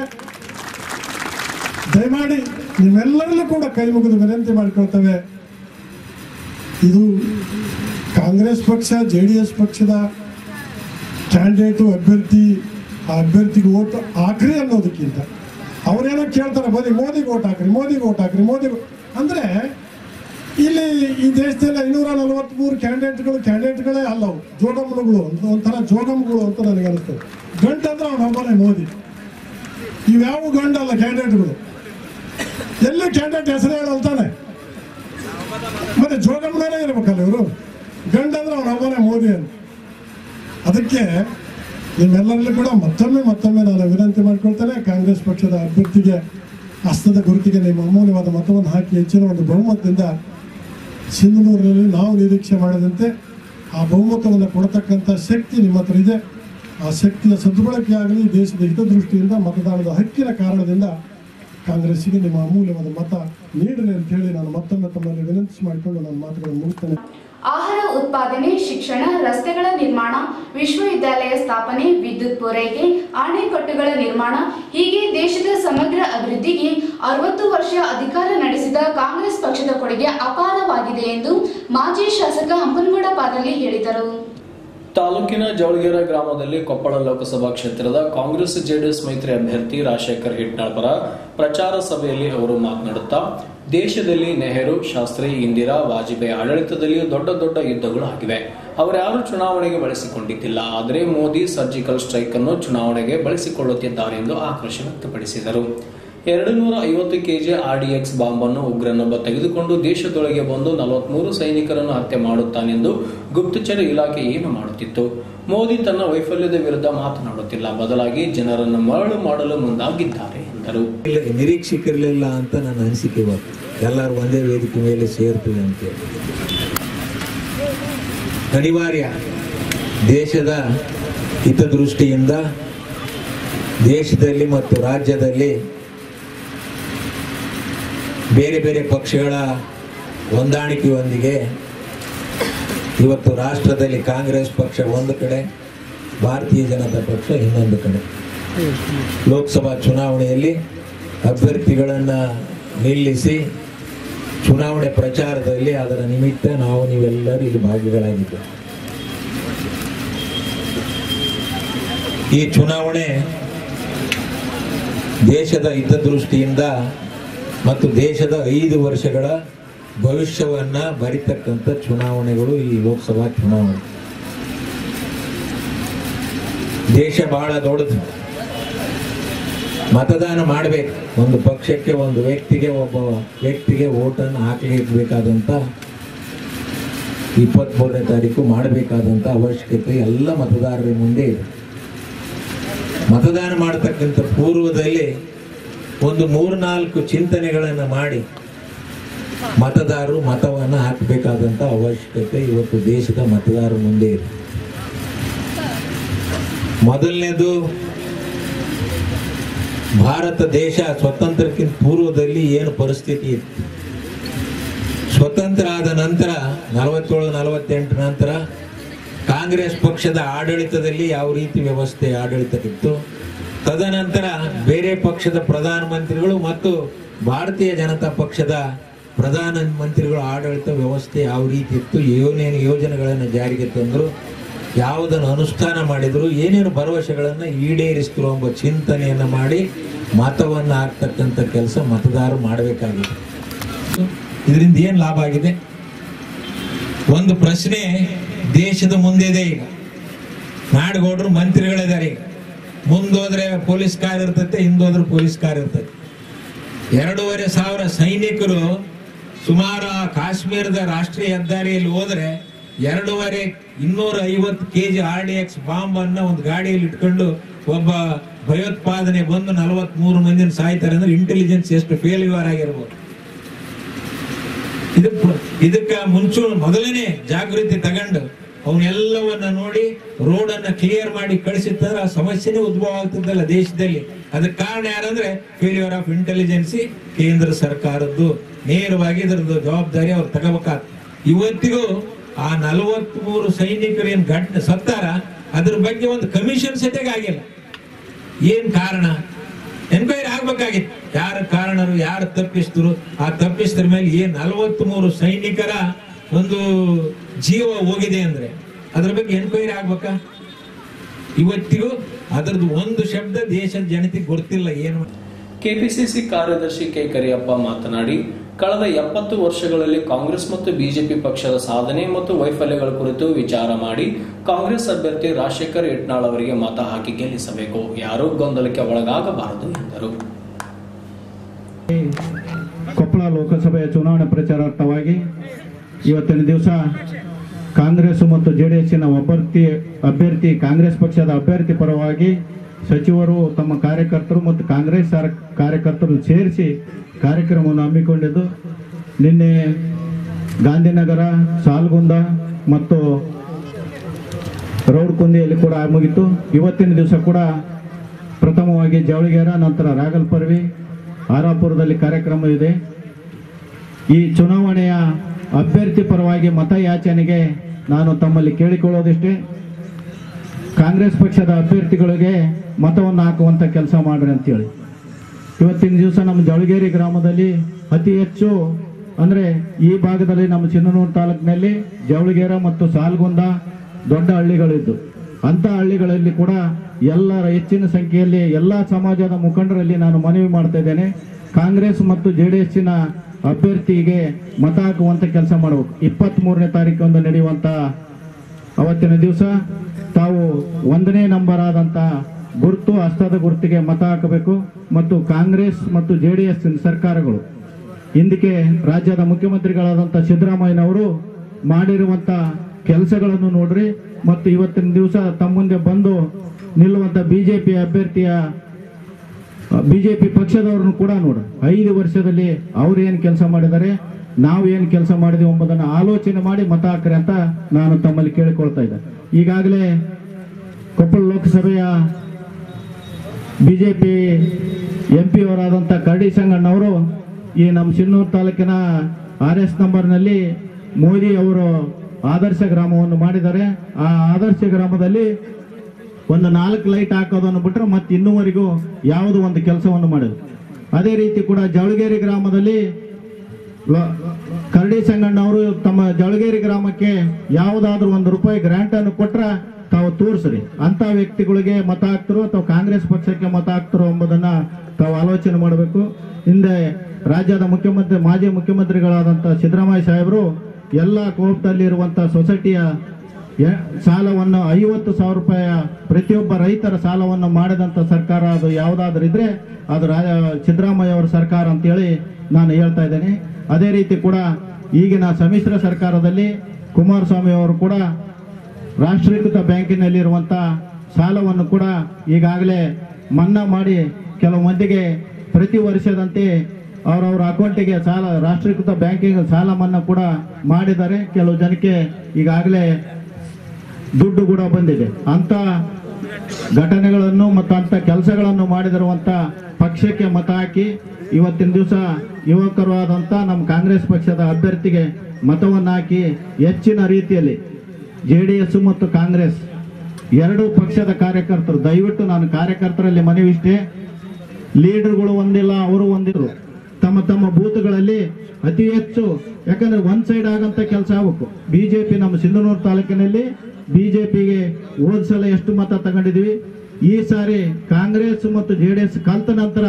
ದಯಮಾಡಿ ನಿಮ್ಮೆಲ್ಲರಲ್ಲೂ ಕೂಡ ಕೈ ಮುಗಿದು ವಿನಂತಿ ಮಾಡಿಕೊಳ್ತೇವೆ ಇದು ಕಾಂಗ್ರೆಸ್ ಪಕ್ಷ ಜೆ ಡಿ ಎಸ್ ಪಕ್ಷದ ಕ್ಯಾಂಡಿಡೇಟು ಅಭ್ಯರ್ಥಿ ಆ ಅಭ್ಯರ್ಥಿಗೆ ಓಟ್ ಹಾಕ್ರಿ ಅನ್ನೋದಕ್ಕಿಂತ ಅವ್ರೇನೋ ಕೇಳ್ತಾರೆ ಬರೀ ಮೋದಿಗೆ ಓಟ್ ಹಾಕ್ರಿ ಮೋದಿಗೆ ಓಟ್ ಹಾಕ್ರಿ ಮೋದಿಗೆ ಅಂದ್ರೆ ಇಲ್ಲಿ ಈ ದೇಶದಲ್ಲಿ ಐನೂರ ನಲವತ್ಮೂರು ಕ್ಯಾಂಡಿಡೇಟ್ಗಳು ಕ್ಯಾಂಡಿಡೇಟ್ಗಳೇ ಅಲ್ಲವು ಜೋಗಮ್ಮನುಗಳು ಅಂತ ಒಂಥರ ಜೋಗಮ್ಗಳು ಅಂತ ನನಗೆ ಅನಿಸ್ತದೆ ಗಂಟು ಅಂದ್ರೆ ಅವ್ನು ಒಬ್ಬನೇ ಮೋದಿ ಇವ್ಯಾವ ಗಂಡಲ್ಲ ಕ್ಯಾಂಡಿಡೇಟ್ಗಳು ಎಲ್ಲಿ ಕ್ಯಾಂಡಿಡೇಟ್ ಹೆಸರು ಹೇಳಲ್ತಾನೆ ಮತ್ತೆ ಜೋಗಮ್ಮನೇ ಇರ್ಬೇಕಲ್ಲ ಇವರು ಗಂಡಂದ್ರೆ ಅವ್ನ ಒಬ್ಬನೇ ಮೋದಿ ಅಂತ ಅದಕ್ಕೆ ನಿಮ್ಮೆಲ್ಲರಲ್ಲೂ ಕೂಡ ಮತ್ತೊಮ್ಮೆ ಮತ್ತೊಮ್ಮೆ ನಾನು ವಿನಂತಿ ಮಾಡ್ಕೊಳ್ತೇನೆ ಕಾಂಗ್ರೆಸ್ ಪಕ್ಷದ ಅಭ್ಯರ್ಥಿಗೆ ಹಸ್ತದ ಗುರುತಿಗೆ ನಿಮ್ಮ ಅಮೂಲ್ಯವಾದ ಮತವನ್ನು ಹಾಕಿ ಹೆಚ್ಚಿನ ಒಂದು ಬಹುಮತದಿಂದ ಸಿಂಧನೂರಿನಲ್ಲಿ ನಾವು ನಿರೀಕ್ಷೆ ಮಾಡಿದಂತೆ ಆ ಬಹುಮತವನ್ನು ಕೊಡತಕ್ಕಂಥ ಶಕ್ತಿ ನಿಮ್ಮ ಹತ್ರ ಇದೆ ಆ ಶಕ್ತಿಯ ಸದ್ಬಳಕೆ ಆಗಲಿ ದೇಶದ ಹಿತದೃಷ್ಟಿಯಿಂದ ಮತದಾನದ ಹಕ್ಕಿನ ಕಾರಣದಿಂದ ಕಾಂಗ್ರೆಸ್ಸಿಗೆ ನಿಮ್ಮ ಅಮೂಲ್ಯವಾದ ಮತ ನೀಡಲಿ ಅಂತ ಹೇಳಿ ನಾನು ಮತ್ತೊಮ್ಮೆ ತಮ್ಮಲ್ಲಿ ವಿನಂತಿ ಮಾಡಿಕೊಂಡು ನನ್ನ ಮಾತುಗಳನ್ನು ಮುಗಿಸ್ತೇನೆ ಆಹಾರ ಉತ್ಪಾದನೆ ಶಿಕ್ಷಣ ರಸ್ತೆಗಳ ನಿರ್ಮಾಣ ವಿಶ್ವವಿದ್ಯಾಲಯ ಸ್ಥಾಪನೆ ವಿದ್ಯುತ್ ಪೂರೈಕೆ ಅಣೆಕಟ್ಟುಗಳ ನಿರ್ಮಾಣ ಹೀಗೆ ದೇಶದ ಸಮಗ್ರ ಅಭಿವೃದ್ಧಿಗೆ ಅರವತ್ತು ವರ್ಷ ಅಧಿಕಾರ ನಡೆಸಿದ ಕಾಂಗ್ರೆಸ್ ಪಕ್ಷದ ಕೊಡುಗೆ ಅಪಾರವಾಗಿದೆ ಎಂದು ಮಾಜಿ ಶಾಸಕ ಹಂಪನಗೌಡ ಪಾದಲ್ಲಿ ಹೇಳಿದರು ತಾಲೂಕಿನ ಜವಳಗೆರೆ ಗ್ರಾಮದಲ್ಲಿ ಕೊಪ್ಪಳ ಲೋಕಸಭಾ ಕ್ಷೇತ್ರದ ಕಾಂಗ್ರೆಸ್ ಜೆಡಿಎಸ್ ಮೈತ್ರಿ ಅಭ್ಯರ್ಥಿ ರಾಜಶೇಖರ್ ಹಿಟ್ನಾಳ್ ಪರ ಪ್ರಚಾರ ಸಭೆಯಲ್ಲಿ ಅವರು ಮಾತನಾಡುತ್ತಾ ದೇಶದಲ್ಲಿ ನೆಹರು ಶಾಸ್ತ್ರಿ ಇಂದಿರಾ ವಾಜಪೇಯಿ ಆಡಳಿತದಲ್ಲಿಯೂ ದೊಡ್ಡ ದೊಡ್ಡ ಯುದ್ಧಗಳು ಆಗಿವೆ ಅವರ್ಯಾರು ಚುನಾವಣೆಗೆ ಬಳಸಿಕೊಂಡಿದ್ದಿಲ್ಲ ಆದರೆ ಮೋದಿ ಸರ್ಜಿಕಲ್ ಸ್ಟ್ರೈಕ್ ಅನ್ನು ಚುನಾವಣೆಗೆ ಬಳಸಿಕೊಳ್ಳುತ್ತಿದ್ದಾರೆ ಎಂದು ಆಕ್ರೋಶ ವ್ಯಕ್ತಪಡಿಸಿದರು ಎರಡು ನೂರ ಐವತ್ತು ಕೆಜಿ ಆರ್ಡಿಎಕ್ಸ್ ಬಾಂಬ್ ಅನ್ನು ಉಗ್ರನೊಬ್ಬ ತೆಗೆದುಕೊಂಡು ದೇಶದೊಳಗೆ ಬಂದು ನಲವತ್ಮೂರು ಸೈನಿಕರನ್ನು ಹತ್ಯೆ ಮಾಡುತ್ತಾನೆಂದು ಗುಪ್ತಚರ ಇಲಾಖೆ ಏನು ಮಾಡುತ್ತಿತ್ತು ಮೋದಿ ತನ್ನ ವೈಫಲ್ಯದ ವಿರುದ್ಧ ಮಾತನಾಡುತ್ತಿಲ್ಲ ಬದಲಾಗಿ ಜನರನ್ನು ಮರಳು ಮಾಡಲು ಮುಂದಾಗಿದ್ದಾರೆ ಎಂದರು ಇಲ್ಲ ನಿರೀಕ್ಷಿಕಿರಲಿಲ್ಲ ಅಂತ ನನ್ನ ಅನಿಸಿಕೆ ಇವತ್ತು ಎಲ್ಲರೂ ಒಂದೇ ವೇದಿಕೆ ಮೇಲೆ ಸೇರ್ತೀವಿ ಅಂತೇಳಿ ಅನಿವಾರ್ಯ ದೇಶದ ಹಿತದೃಷ್ಟಿಯಿಂದ ದೇಶದಲ್ಲಿ ಮತ್ತು ರಾಜ್ಯದಲ್ಲಿ ಬೇರೆ ಬೇರೆ ಪಕ್ಷಗಳ ಹೊಂದಾಣಿಕೆಯೊಂದಿಗೆ ಇವತ್ತು ರಾಷ್ಟ್ರದಲ್ಲಿ ಕಾಂಗ್ರೆಸ್ ಪಕ್ಷ ಒಂದು ಕಡೆ ಭಾರತೀಯ ಜನತಾ ಪಕ್ಷ ಇನ್ನೊಂದು ಕಡೆ ಲೋಕಸಭಾ ಚುನಾವಣೆಯಲ್ಲಿ ಅಭ್ಯರ್ಥಿಗಳನ್ನು ನಿಲ್ಲಿಸಿ ಚುನಾವಣೆ ಪ್ರಚಾರದಲ್ಲಿ ಅದರ ನಿಮಿತ್ತ ನಾವು ನೀವೆಲ್ಲರೂ ಇಲ್ಲಿ ಭಾಗಿಗಳಾಗಿದ್ದೇವೆ ಈ ಚುನಾವಣೆ ದೇಶದ ಹಿತದೃಷ್ಟಿಯಿಂದ ಮತ್ತು ದೇಶದ ಐದು ವರ್ಷಗಳ ಭವಿಷ್ಯವನ್ನ ಬರಿತಕ್ಕಂಥ ಚುನಾವಣೆಗಳು ಈ ಲೋಕಸಭಾ ಚುನಾವಣೆ ದೇಶ ಬಹಳ ದೊಡ್ಡದು ಮತದಾನ ಮಾಡಬೇಕು ಒಂದು ಪಕ್ಷಕ್ಕೆ ಒಂದು ವ್ಯಕ್ತಿಗೆ ಒಬ್ಬ ವ್ಯಕ್ತಿಗೆ ಓಟನ್ನು ಹಾಕಲೇಬೇಕಾದಂಥ ಇಪ್ಪತ್ತ್ಮೂರನೇ ತಾರೀಕು ಮಾಡಬೇಕಾದಂಥ ಅವಶ್ಯಕತೆ ಎಲ್ಲ ಮತದಾರರ ಮುಂದೆ ಇದೆ ಮತದಾನ ಮಾಡತಕ್ಕಂಥ ಪೂರ್ವದಲ್ಲಿ ಒಂದು ಮೂರ್ನಾಲ್ಕು ಚಿಂತನೆಗಳನ್ನು ಮಾಡಿ ಮತದಾರರು ಮತವನ್ನು ಹಾಕಬೇಕಾದಂಥ ಅವಶ್ಯಕತೆ ಇವತ್ತು ದೇಶದ ಮತದಾರರ ಮುಂದೆ ಇದೆ ಮೊದಲನೇದು ಭಾರತ ದೇಶ ಸ್ವತಂತ್ರಕ್ಕಿಂತ ಪೂರ್ವದಲ್ಲಿ ಏನು ಪರಿಸ್ಥಿತಿ ಇತ್ತು ಸ್ವತಂತ್ರ ಆದ ನಂತರ ನಲವತ್ತೇಳು ನಲವತ್ತೆಂಟು ನಂತರ ಕಾಂಗ್ರೆಸ್ ಪಕ್ಷದ ಆಡಳಿತದಲ್ಲಿ ಯಾವ ರೀತಿ ವ್ಯವಸ್ಥೆ ಆಡಳಿತಕ್ಕಿತ್ತು ತದನಂತರ ಬೇರೆ ಪಕ್ಷದ ಪ್ರಧಾನಮಂತ್ರಿಗಳು ಮತ್ತು ಭಾರತೀಯ ಜನತಾ ಪಕ್ಷದ ಪ್ರಧಾನ ಮಂತ್ರಿಗಳ ಆಡಳಿತ ವ್ಯವಸ್ಥೆ ಯಾವ ರೀತಿ ಇತ್ತು ಏನೇನು ಯೋಜನೆಗಳನ್ನು ಜಾರಿಗೆ ತಂದರು ಯಾವುದನ್ನು ಅನುಷ್ಠಾನ ಮಾಡಿದ್ರು ಏನೇನು ಭರವಸೆಗಳನ್ನು ಈಡೇರಿಸಿದ್ರು ಎಂಬ ಚಿಂತನೆಯನ್ನು ಮಾಡಿ ಮತವನ್ನು ಹಾಕ್ತಕ್ಕಂಥ ಕೆಲಸ ಮತದಾರರು ಮಾಡಬೇಕಾಗಿದೆ ಇದರಿಂದ ಏನು ಲಾಭ ಆಗಿದೆ ಒಂದು ಪ್ರಶ್ನೆ ದೇಶದ ಮುಂದೆ ಇದೆ ಈಗ ನಾಡಗೌಡರು ಮಂತ್ರಿಗಳಿದ್ದಾರೆ ಈಗ ಮುಂದೋದ್ರೆ ಪೊಲೀಸ್ ಕಾರ್ ಇರ್ತೈತೆ ಹಿಂದೋದ್ರೆ ಪೊಲೀಸ್ ಕಾರ್ ಇರ್ತೈತೆ ಎರಡೂವರೆ ಸಾವಿರ ಸೈನಿಕರು ಸುಮಾರು ಆ ಕಾಶ್ಮೀರದ ರಾಷ್ಟ್ರೀಯ ಹೆದ್ದಾರಿಯಲ್ಲಿ ಹೋದ್ರೆ ಎರಡೂವರೆ ಇನ್ನೂರ ಐವತ್ತು K G R D X bomb ಅನ್ನ ಒಂದು ಗಾಡಿಯಲ್ಲಿ ಇಟ್ಕೊಂಡು ಒಬ್ಬ ಭಯೋತ್ಪಾದನೆ ಬಂದು ನಲವತ್ತ್ ಮೂರು ಮಂದಿನ ಸಾಯ್ತಾರೆ ಅಂದ್ರೆ ಇಂಟೆಲಿಜೆನ್ಸ್ ಎಷ್ಟು ಫೇಲ್ಯೂರ್ ಆಗಿರ್ಬೋದು ಇದಕ್ಕೆ ಇದಕ್ಕ ಮುಂಚೂ ಮೊದಲನೇ ಜಾಗೃತಿ ತಗೊಂಡು ಅವನ್ನೆಲ್ಲವನ್ನ ನೋಡಿ ರೋಡ್ ಅನ್ನ ಕ್ಲಿಯರ್ ಮಾಡಿ ಕಳಿಸಿತ್ತಂದ್ರೆ ಆ ಸಮಸ್ಯೆನೇ ಉದ್ಭವ ಆಗ್ತಿದ್ದಲ್ಲ ದೇಶದಲ್ಲಿ ಅದಕ್ಕೆ ಕಾರಣ ಯಾರಂದ್ರೆ ಫೇಲ್ಯೂರ್ ಆಫ್ ಇಂಟೆಲಿಜೆನ್ಸಿ ಕೇಂದ್ರ ಸರ್ಕಾರದ್ದು ನೇರವಾಗಿ ಇದರದ್ದು ಜವಾಬ್ದಾರಿ ಅವ್ರು ತಗೋಬೇಕಾದ ಇವತ್ತಿಗೂ ಆ ನಲವತ್ತ್ ಮೂರು ಸೈನಿಕರು ಏನ್ ಘಟನೆ ಸತ್ತಾರ ಅದ್ರ ಬಗ್ಗೆ ಒಂದು ಕಮಿಷನ್ ಸೆಟೆಗೆ ಆಗಿಲ್ಲ ಏನ್ ಕಾರಣ ಎನ್ಕ್ವೈರಿ ಆಗ್ಬೇಕಾಗಿತ್ತು ಯಾರ ಕಾರಣರು ಯಾರು ತಪ್ಪಿಸಿದ್ರು ಆ ತಪ್ಪಿಸಿದ್ರ ಮೇಲೆ ಏನ್ ನಲವತ್ತ್ ಮೂರು ಸೈನಿಕರ ಒಂದು ಜೀವ ಹೋಗಿದೆ ಅಂದ್ರೆ ಅದ್ರ ಬಗ್ಗೆ ಎನ್ಕ್ವೈರಿ ಆಗ್ಬೇಕಾ ಇವತ್ತಿಗೂ ಅದರದ್ದು ಒಂದು ಶಬ್ದ ದೇಶದ ಜನತೆಗೆ ಗೊತ್ತಿಲ್ಲ ಏನು ಕೆಪಿಸಿಸಿ ಕಾರ್ಯದರ್ಶಿ ಕೆ ಕರಿಯಪ್ಪ ಮಾತನಾಡಿ ಕಳೆದ ಎಪ್ಪತ್ತು ವರ್ಷಗಳಲ್ಲಿ ಕಾಂಗ್ರೆಸ್ ಮತ್ತು ಬಿಜೆಪಿ ಪಕ್ಷದ ಸಾಧನೆ ಮತ್ತು ವೈಫಲ್ಯಗಳ ಕುರಿತು ವಿಚಾರ ಮಾಡಿ ಕಾಂಗ್ರೆಸ್ ಅಭ್ಯರ್ಥಿ ರಾಜಶೇಖರ್ ಯತ್ನಾಳ್ ಅವರಿಗೆ ಮತ ಹಾಕಿ ಗೆಲ್ಲಿಸಬೇಕು ಯಾರೂ ಗೊಂದಲಕ್ಕೆ ಒಳಗಾಗಬಾರದು ಎಂದರು ಕೊಪ್ಪಳ ಲೋಕಸಭೆಯ ಚುನಾವಣೆ ಪ್ರಚಾರಾರ್ಥವಾಗಿ ಇವತ್ತಿನ ದಿವಸ ಕಾಂಗ್ರೆಸ್ ಮತ್ತು ಜೆ ಡಿ ಎಸ್ಸಿನ ಅಭ್ಯರ್ಥಿ ಅಭ್ಯರ್ಥಿ ಕಾಂಗ್ರೆಸ್ ಪಕ್ಷದ ಅಭ್ಯರ್ಥಿ ಪರವಾಗಿ ಸಚಿವರು ತಮ್ಮ ಕಾರ್ಯಕರ್ತರು ಮತ್ತು ಕಾಂಗ್ರೆಸ್ ಸರ್- ಕಾರ್ಯಕರ್ತರು ಸೇರಿಸಿ ಕಾರ್ಯಕ್ರಮವನ್ನು ಹಮ್ಮಿಕೊಂಡಿದ್ದು ನಿನ್ನೆ ಗಾಂಧಿನಗರ ಸಾಲ್ಗುಂದ ಮತ್ತು ರೌಡ್ಕುಂದಿಯಲ್ಲಿ ಕೂಡ ಮುಗಿತು ಇವತ್ತಿನ ದಿವಸ ಕೂಡ ಪ್ರಥಮವಾಗಿ ಜವಳಿಗೆರ ನಂತರ ರಾಗಲ್ಪರ್ವಿ ಆರಾಪುರದಲ್ಲಿ ಕಾರ್ಯಕ್ರಮ ಇದೆ ಈ ಚುನಾವಣೆಯ ಅಭ್ಯರ್ಥಿ ಪರವಾಗಿ ಮತಯಾಚನೆಗೆ ನಾನು ತಮ್ಮಲ್ಲಿ ಕೇಳಿಕೊಳ್ಳೋದಿಷ್ಟೇ ಕಾಂಗ್ರೆಸ್ ಪಕ್ಷದ ಅಭ್ಯರ್ಥಿಗಳಿಗೆ ಮತವನ್ನು ಹಾಕುವಂತ ಕೆಲಸ ಮಾಡ್ರಿ ಅಂತೇಳಿ ಇವತ್ತಿನ ದಿವಸ ನಮ್ಮ ಜವಳಗೇರಿ ಗ್ರಾಮದಲ್ಲಿ ಅತಿ ಹೆಚ್ಚು ಅಂದ್ರೆ ಈ ಭಾಗದಲ್ಲಿ ನಮ್ಮ ಚಿನ್ನನೂರು ತಾಲೂಕಿನಲ್ಲಿ ಜವಳಗೇರ ಮತ್ತು ಸಾಲ್ಗುಂದ ದೊಡ್ಡ ಹಳ್ಳಿಗಳಿದ್ದು ಅಂತ ಹಳ್ಳಿಗಳಲ್ಲಿ ಕೂಡ ಎಲ್ಲರ ಹೆಚ್ಚಿನ ಸಂಖ್ಯೆಯಲ್ಲಿ ಎಲ್ಲ ಸಮಾಜದ ಮುಖಂಡರಲ್ಲಿ ನಾನು ಮನವಿ ಮಾಡ್ತಾ ಇದ್ದೇನೆ ಕಾಂಗ್ರೆಸ್ ಮತ್ತು ಜೆ ಡಿ ಎಸ್ಸಿನ ಅಭ್ಯರ್ಥಿಗೆ ಮತ ಹಾಕುವಂತ ಕೆಲಸ ಮಾಡಬೇಕು ಇಪ್ಪತ್ತ್ ಮೂರನೇ ತಾರೀಕು ನಡೆಯುವಂತ ಅವತ್ತಿನ ದಿವಸ ತಾವು ಒಂದನೇ ನಂಬರ್ ಆದಂತ ಗುರುತು ಹಸ್ತದ ಗುರುತಿಗೆ ಮತ ಹಾಕಬೇಕು ಮತ್ತು ಕಾಂಗ್ರೆಸ್ ಮತ್ತು ಜೆ ಡಿ ಎಸ್ ಸರ್ಕಾರಗಳು ಇಂದಿಗೆ ರಾಜ್ಯದ ಮುಖ್ಯಮಂತ್ರಿಗಳಾದಂಥ ಸಿದ್ದರಾಮಯ್ಯನವರು ಮಾಡಿರುವಂತ ಕೆಲಸಗಳನ್ನು ನೋಡ್ರಿ ಮತ್ತು ಇವತ್ತಿನ ದಿವಸ ತಮ್ಮ ಮುಂದೆ ಬಂದು ನಿಲ್ಲುವಂತ ಬಿಜೆಪಿ ಅಭ್ಯರ್ಥಿಯ ಬಿಜೆಪಿ ಪಕ್ಷದವ್ರನ್ನು ಕೂಡ ನೋಡು ಐದು ವರ್ಷದಲ್ಲಿ ಅವ್ರು ಏನ್ ಕೆಲಸ ಮಾಡಿದ್ದಾರೆ ನಾವು ಏನ್ ಕೆಲಸ ಮಾಡಿದೀವಿ ಎಂಬುದನ್ನು ಆಲೋಚನೆ ಮಾಡಿ ಮತ ಹಾಕ್ರಿ ಅಂತ ನಾನು ತಮ್ಮಲ್ಲಿ ಕೇಳಿಕೊಳ್ತಾ ಇದ್ದೆ ಈಗಾಗಲೇ ಕೊಪ್ಪಳ ಲೋಕಸಭೆಯ ಬಿಜೆಪಿ ಎಂ ಪಿ ಅವರಾದಂಥ ಕರಡಿ ಸಂಗಣ್ಣವರು ಈ ನಮ್ಮ ಸಿನ್ನೂರು ತಾಲೂಕಿನ ಆರ್ ಎಸ್ ನಂಬರ್ನಲ್ಲಿ ಮೋದಿ ಅವರು ಆದರ್ಶ ಗ್ರಾಮವನ್ನು ಮಾಡಿದ್ದಾರೆ ಆ ಆದರ್ಶ ಗ್ರಾಮದಲ್ಲಿ ಒಂದು ನಾಲ್ಕು ಲೈಟ್ ಹಾಕೋದನ್ನು ಬಿಟ್ಟರೆ ಮತ್ತೆ ಇನ್ನೂವರೆಗೂ ಯಾವುದೋ ಒಂದು ಕೆಲಸವನ್ನು ಮಾಡಿದ್ರು ಅದೇ ರೀತಿ ಕೂಡ ಜವಳಗೇರಿ ಗ್ರಾಮದಲ್ಲಿ ಲ- ಕರಡಿ ಸಂಗಣ್ಣವರು ತಮ್ಮ ಜವಳಗೇರಿ ಗ್ರಾಮಕ್ಕೆ ಯಾವುದಾದ್ರೂ ಒಂದು ರೂಪಾಯಿ ಗ್ರಾಂಟ್ ಅನ್ನು ಕೊಟ್ರ ತಾವು ತೋರಿಸ್ರಿ ಅಂತ ವ್ಯಕ್ತಿಗಳಿಗೆ ಮತ ಹಾಕ್ತರೋ ಅಥವಾ ಕಾಂಗ್ರೆಸ್ ಪಕ್ಷಕ್ಕೆ ಮತ ಹಾಕ್ತರೋ ಎಂಬುದನ್ನ ತಾವು ಆಲೋಚನೆ ಮಾಡಬೇಕು ಹಿಂದೆ ರಾಜ್ಯದ ಮುಖ್ಯಮಂತ್ರಿ ಮಾಜಿ ಮುಖ್ಯಮಂತ್ರಿಗಳಾದಂಥ ಸಿದ್ದರಾಮಯ್ಯ ಸಾಹೇಬರು ಎಲ್ಲ ಕೋಪದಲ್ಲಿ ಇರುವಂತ ಸೊಸೈಟಿಯ ಎ- ಸಾಲವನ್ನು ಐವತ್ತು ಸಾವಿರ ರೂಪಾಯಿ ಪ್ರತಿಯೊಬ್ಬ ರೈತರ ಸಾಲವನ್ನು ಮಾಡಿದಂತ ಸರ್ಕಾರ ಅದು ಯಾವುದಾದ್ರೂ ಇದ್ರೆ ಅದು ರಾ ಸಿದ್ದರಾಮಯ್ಯ ಅವರ ಸರ್ಕಾರ ಅಂತೇಳಿ ನಾನು ಹೇಳ್ತಾ ಇದ್ದೇನೆ ಅದೇ ರೀತಿ ಕೂಡ ಈಗಿನ ಸಮ್ಮಿಶ್ರ ಸರ್ಕಾರದಲ್ಲಿ ಕುಮಾರಸ್ವಾಮಿ ಅವರು ಕೂಡ ರಾಷ್ಟ್ರೀಕೃತ ಬ್ಯಾಂಕಿನಲ್ಲಿರುವಂತ ಸಾಲವನ್ನು ಕೂಡ ಈಗಾಗಲೇ ಮನ್ನಾ ಮಾಡಿ ಕೆಲವು ಮಂದಿಗೆ ಪ್ರತಿ ವರ್ಷದಂತೆ ಅವರವರ ಅಕೌಂಟಿಗೆ ಸಾಲ ರಾಷ್ಟ್ರೀಕೃತ ಬ್ಯಾಂಕಿಂಗ್ ಸಾಲ ಮನ್ನಾ ಕೂಡ ಮಾಡಿದ್ದಾರೆ ಕೆಲವು ಜನಕ್ಕೆ ಈಗಾಗಲೇ ದುಡ್ಡು ಕೂಡ ಬಂದಿದೆ ಅಂತ ಘಟನೆಗಳನ್ನು ಮತ್ತು ಅಂತ ಕೆಲಸಗಳನ್ನು ಮಾಡಿದಿರುವಂತ ಪಕ್ಷಕ್ಕೆ ಮತ ಹಾಕಿ ಇವತ್ತಿನ ದಿವಸ ಯುವಕರು ಆದಂತ ನಮ್ಮ ಕಾಂಗ್ರೆಸ್ ಪಕ್ಷದ ಅಭ್ಯರ್ಥಿಗೆ ಮತವನ್ನು ಹಾಕಿ ಹೆಚ್ಚಿನ ರೀತಿಯಲ್ಲಿ ಜೆ ಡಿ ಎಸ್ ಮತ್ತು ಕಾಂಗ್ರೆಸ್ ಎರಡೂ ಪಕ್ಷದ ಕಾರ್ಯಕರ್ತರು ದಯವಿಟ್ಟು ನಾನು ಕಾರ್ಯಕರ್ತರಲ್ಲಿ ಮನವಿಷ್ಟೇ ಲೀಡರ್ಗಳು ಒಂದಿಲ್ಲ ಅವರು ಒಂದಿದ್ರು ತಮ್ಮ ತಮ್ಮ ಬೂತ್ಗಳಲ್ಲಿ ಅತಿ ಹೆಚ್ಚು ಯಾಕಂದ್ರೆ ಒಂದ್ ಸೈಡ್ ಆಗಂತ ಕೆಲಸ ಆಗ್ಬೇಕು ಬಿಜೆಪಿ ನಮ್ಮ ಸಿಂಧನೂರು ತಾಲೂಕಿನಲ್ಲಿ ಬಿಜೆಪಿಗೆ ಹೋದ್ ಸಲ ಎಷ್ಟು ಮತ ತಗೊಂಡಿದ್ವಿ ಈ ಸಾರಿ ಕಾಂಗ್ರೆಸ್ ಮತ್ತು ಜೆ ಡಿ ಎಸ್ ಕಲ್ತ ನಂತರ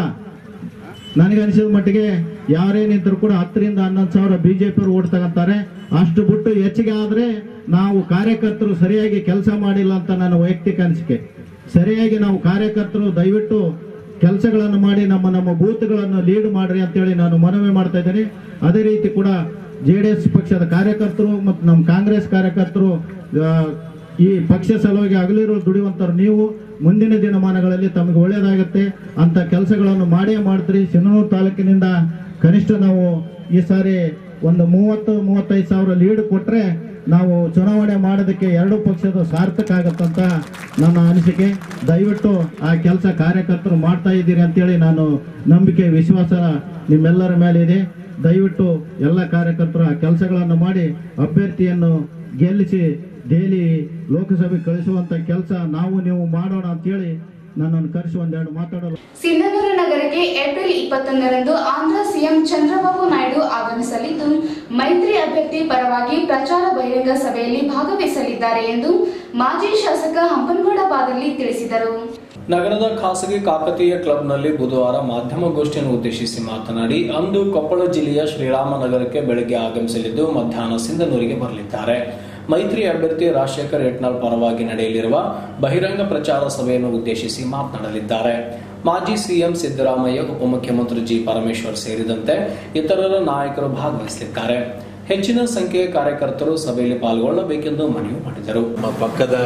ನನಗನ್ಸಿದ ಮಟ್ಟಿಗೆ ಯಾರೇ ನಿಂತರು ಕೂಡ ಹತ್ತರಿಂದ ಹನ್ನೊಂದು ಸಾವಿರ ಬಿಜೆಪಿ ಅವರು ಓಟ್ ತಗೊಂತಾರೆ ಅಷ್ಟು ಬಿಟ್ಟು ಹೆಚ್ಚಿಗೆ ಆದ್ರೆ ನಾವು ಕಾರ್ಯಕರ್ತರು ಸರಿಯಾಗಿ ಕೆಲಸ ಮಾಡಿಲ್ಲ ಅಂತ ನನ್ನ ವೈಯಕ್ತಿಕ ಅನಿಸಿಕೆ ಸರಿಯಾಗಿ ನಾವು ಕಾರ್ಯಕರ್ತರು ದಯವಿಟ್ಟು ಕೆಲಸಗಳನ್ನು ಮಾಡಿ ನಮ್ಮ ನಮ್ಮ ಬೂತ್ಗಳನ್ನು ಲೀಡ್ ಮಾಡ್ರಿ ಅಂತೇಳಿ ನಾನು ಮನವಿ ಮಾಡ್ತಾ ಇದ್ದೇನೆ ಅದೇ ರೀತಿ ಕೂಡ ಜೆ ಡಿ ಎಸ್ ಪಕ್ಷದ ಕಾರ್ಯಕರ್ತರು ಮತ್ತು ನಮ್ಮ ಕಾಂಗ್ರೆಸ್ ಕಾರ್ಯಕರ್ತರು ಆ, ಈ ಪಕ್ಷ ಸಲುವಾಗಿ ಹಗಲಿರು ದುಡಿಯುವಂತರು ನೀವು ಮುಂದಿನ ದಿನಮಾನಗಳಲ್ಲಿ ತಮಗೆ ಒಳ್ಳೇದಾಗುತ್ತೆ ಅಂತ ಕೆಲಸಗಳನ್ನು ಮಾಡೇ ಮಾಡ್ತೀರಿ ಸಿನ್ನೂರು ತಾಲೂಕಿನಿಂದ ಕನಿಷ್ಠ ನಾವು ಈ ಸಾರಿ ಒಂದು ಮೂವತ್ತು ಮೂವತ್ತೈದು ಸಾವಿರ ಲೀಡ್ ಕೊಟ್ರೆ ನಾವು ಚುನಾವಣೆ ಮಾಡೋದಕ್ಕೆ ಎರಡು ಪಕ್ಷದ ಸಾರ್ಥಕ ಆಗತ್ತಂತ ನನ್ನ ಅನಿಸಿಕೆ ದಯವಿಟ್ಟು ಆ ಕೆಲಸ ಕಾರ್ಯಕರ್ತರು ಮಾಡ್ತಾ ಇದ್ದೀರಿ ಅಂತೇಳಿ ನಾನು ನಂಬಿಕೆ ವಿಶ್ವಾಸ ನಿಮ್ಮೆಲ್ಲರ ಮೇಲೆ ಇದೆ ದಯವಿಟ್ಟು ಎಲ್ಲ ಕಾರ್ಯಕರ್ತರು ಆ ಕೆಲಸಗಳನ್ನು ಮಾಡಿ ಅಭ್ಯರ್ಥಿಯನ್ನು ಗೆಲ್ಲಿಸಿ ದೆಹಲಿ ಲೋಕಸಭೆ ಕಳಿಸುವಂತ ಕೆಲಸ ನಾವು ನೀವು ಮಾಡೋಣ ಅಂತೇಳಿ ನನ್ನನ್ನು ಕರೆಸಿ ಒಂದೆರಡು ಮಾತಾಡಲು ಸಿಂಧನೂರು ನಗರಕ್ಕೆ ಏಪ್ರಿಲ್ ಇಪ್ಪತ್ತೊಂದರಂದು ಆಂಧ್ರ ಸಿಎಂ ಚಂದ್ರಬಾಬು ನಾಯ್ಡು ಆಗಮಿಸಲಿದ್ದು ಮೈತ್ರಿ ಅಭ್ಯರ್ಥಿ ಪರವಾಗಿ ಪ್ರಚಾರ ಬಹಿರಂಗ ಸಭೆಯಲ್ಲಿ ಭಾಗವಹಿಸಲಿದ್ದಾರೆ ಎಂದು ಮಾಜಿ ಶಾಸಕ ಹಂಪನಗೌಡ ಬಾದಲ್ಲಿ ತಿಳಿಸಿದರು ನಗರದ ಖಾಸಗಿ ಕಾಕತೀಯ ಕ್ಲಬ್ನಲ್ಲಿ ಬುಧವಾರ ಮಾಧ್ಯಮಗೋಷ್ಠಿಯನ್ನು ಉದ್ದೇಶಿಸಿ ಮಾತನಾಡಿ ಅಂದು ಕೊಪ್ಪಳ ಜಿಲ್ಲೆಯ ಶ್ರೀರಾಮನಗರಕ್ಕೆ ಬೆಳಗ್ಗೆ ಆಗಮಿಸಲಿದ್ದು ಮಧ್ಯಾಹ್ನ ಸಿಂಧನೂರಿಗೆ ಬರಲಿದ್ದಾರೆ ಮೈತ್ರಿ ಅಭ್ಯರ್ಥಿ ರಾಜಶೇಖರ್ ಯತ್ನಾಳ್ ಪರವಾಗಿ ನಡೆಯಲಿರುವ ಬಹಿರಂಗ ಪ್ರಚಾರ ಸಭೆಯನ್ನು ಉದ್ದೇಶಿಸಿ ಮಾತನಾಡಲಿದ್ದಾರೆ ಮಾಜಿ ಸಿಎಂ ಸಿದ್ದರಾಮಯ್ಯ ಉಪಮುಖ್ಯಮಂತ್ರಿ ಜಿ ಪರಮೇಶ್ವರ್ ಸೇರಿದಂತೆ ಇತರರ ನಾಯಕರು ಭಾಗವಹಿಸಲಿದ್ದಾರೆ ಹೆಚ್ಚಿನ ಸಂಖ್ಯೆಯ ಕಾರ್ಯಕರ್ತರು ಸಭೆಯಲ್ಲಿ ಪಾಲ್ಗೊಳ್ಳಬೇಕೆಂದು ಮನವಿ ಮಾಡಿದರು ನಮ್ಮ ಪಕ್ಕದ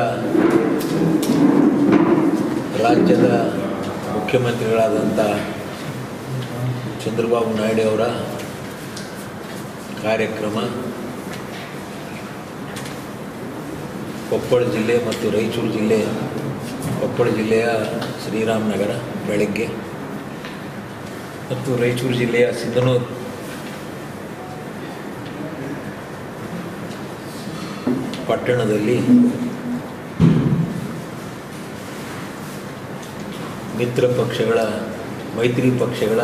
ರಾಜ್ಯದ ಮುಖ್ಯಮಂತ್ರಿಗಳಾದಂಥ ಚಂದ್ರಬಾಬು ನಾಯ್ಡು ಅವರ ಕಾರ್ಯಕ್ರಮ ಕೊಪ್ಪಳ ಜಿಲ್ಲೆ ಮತ್ತು ರಾಯಚೂರು ಜಿಲ್ಲೆ ಕೊಪ್ಪಳ ಜಿಲ್ಲೆಯ ಶ್ರೀರಾಮನಗರ ಬೆಳಗ್ಗೆ ಮತ್ತು ರಾಯಚೂರು ಜಿಲ್ಲೆಯ ಸಿಂಧನೂರು ಪಟ್ಟಣದಲ್ಲಿ ಮಿತ್ರ ಪಕ್ಷಗಳ ಮೈತ್ರಿ ಪಕ್ಷಗಳ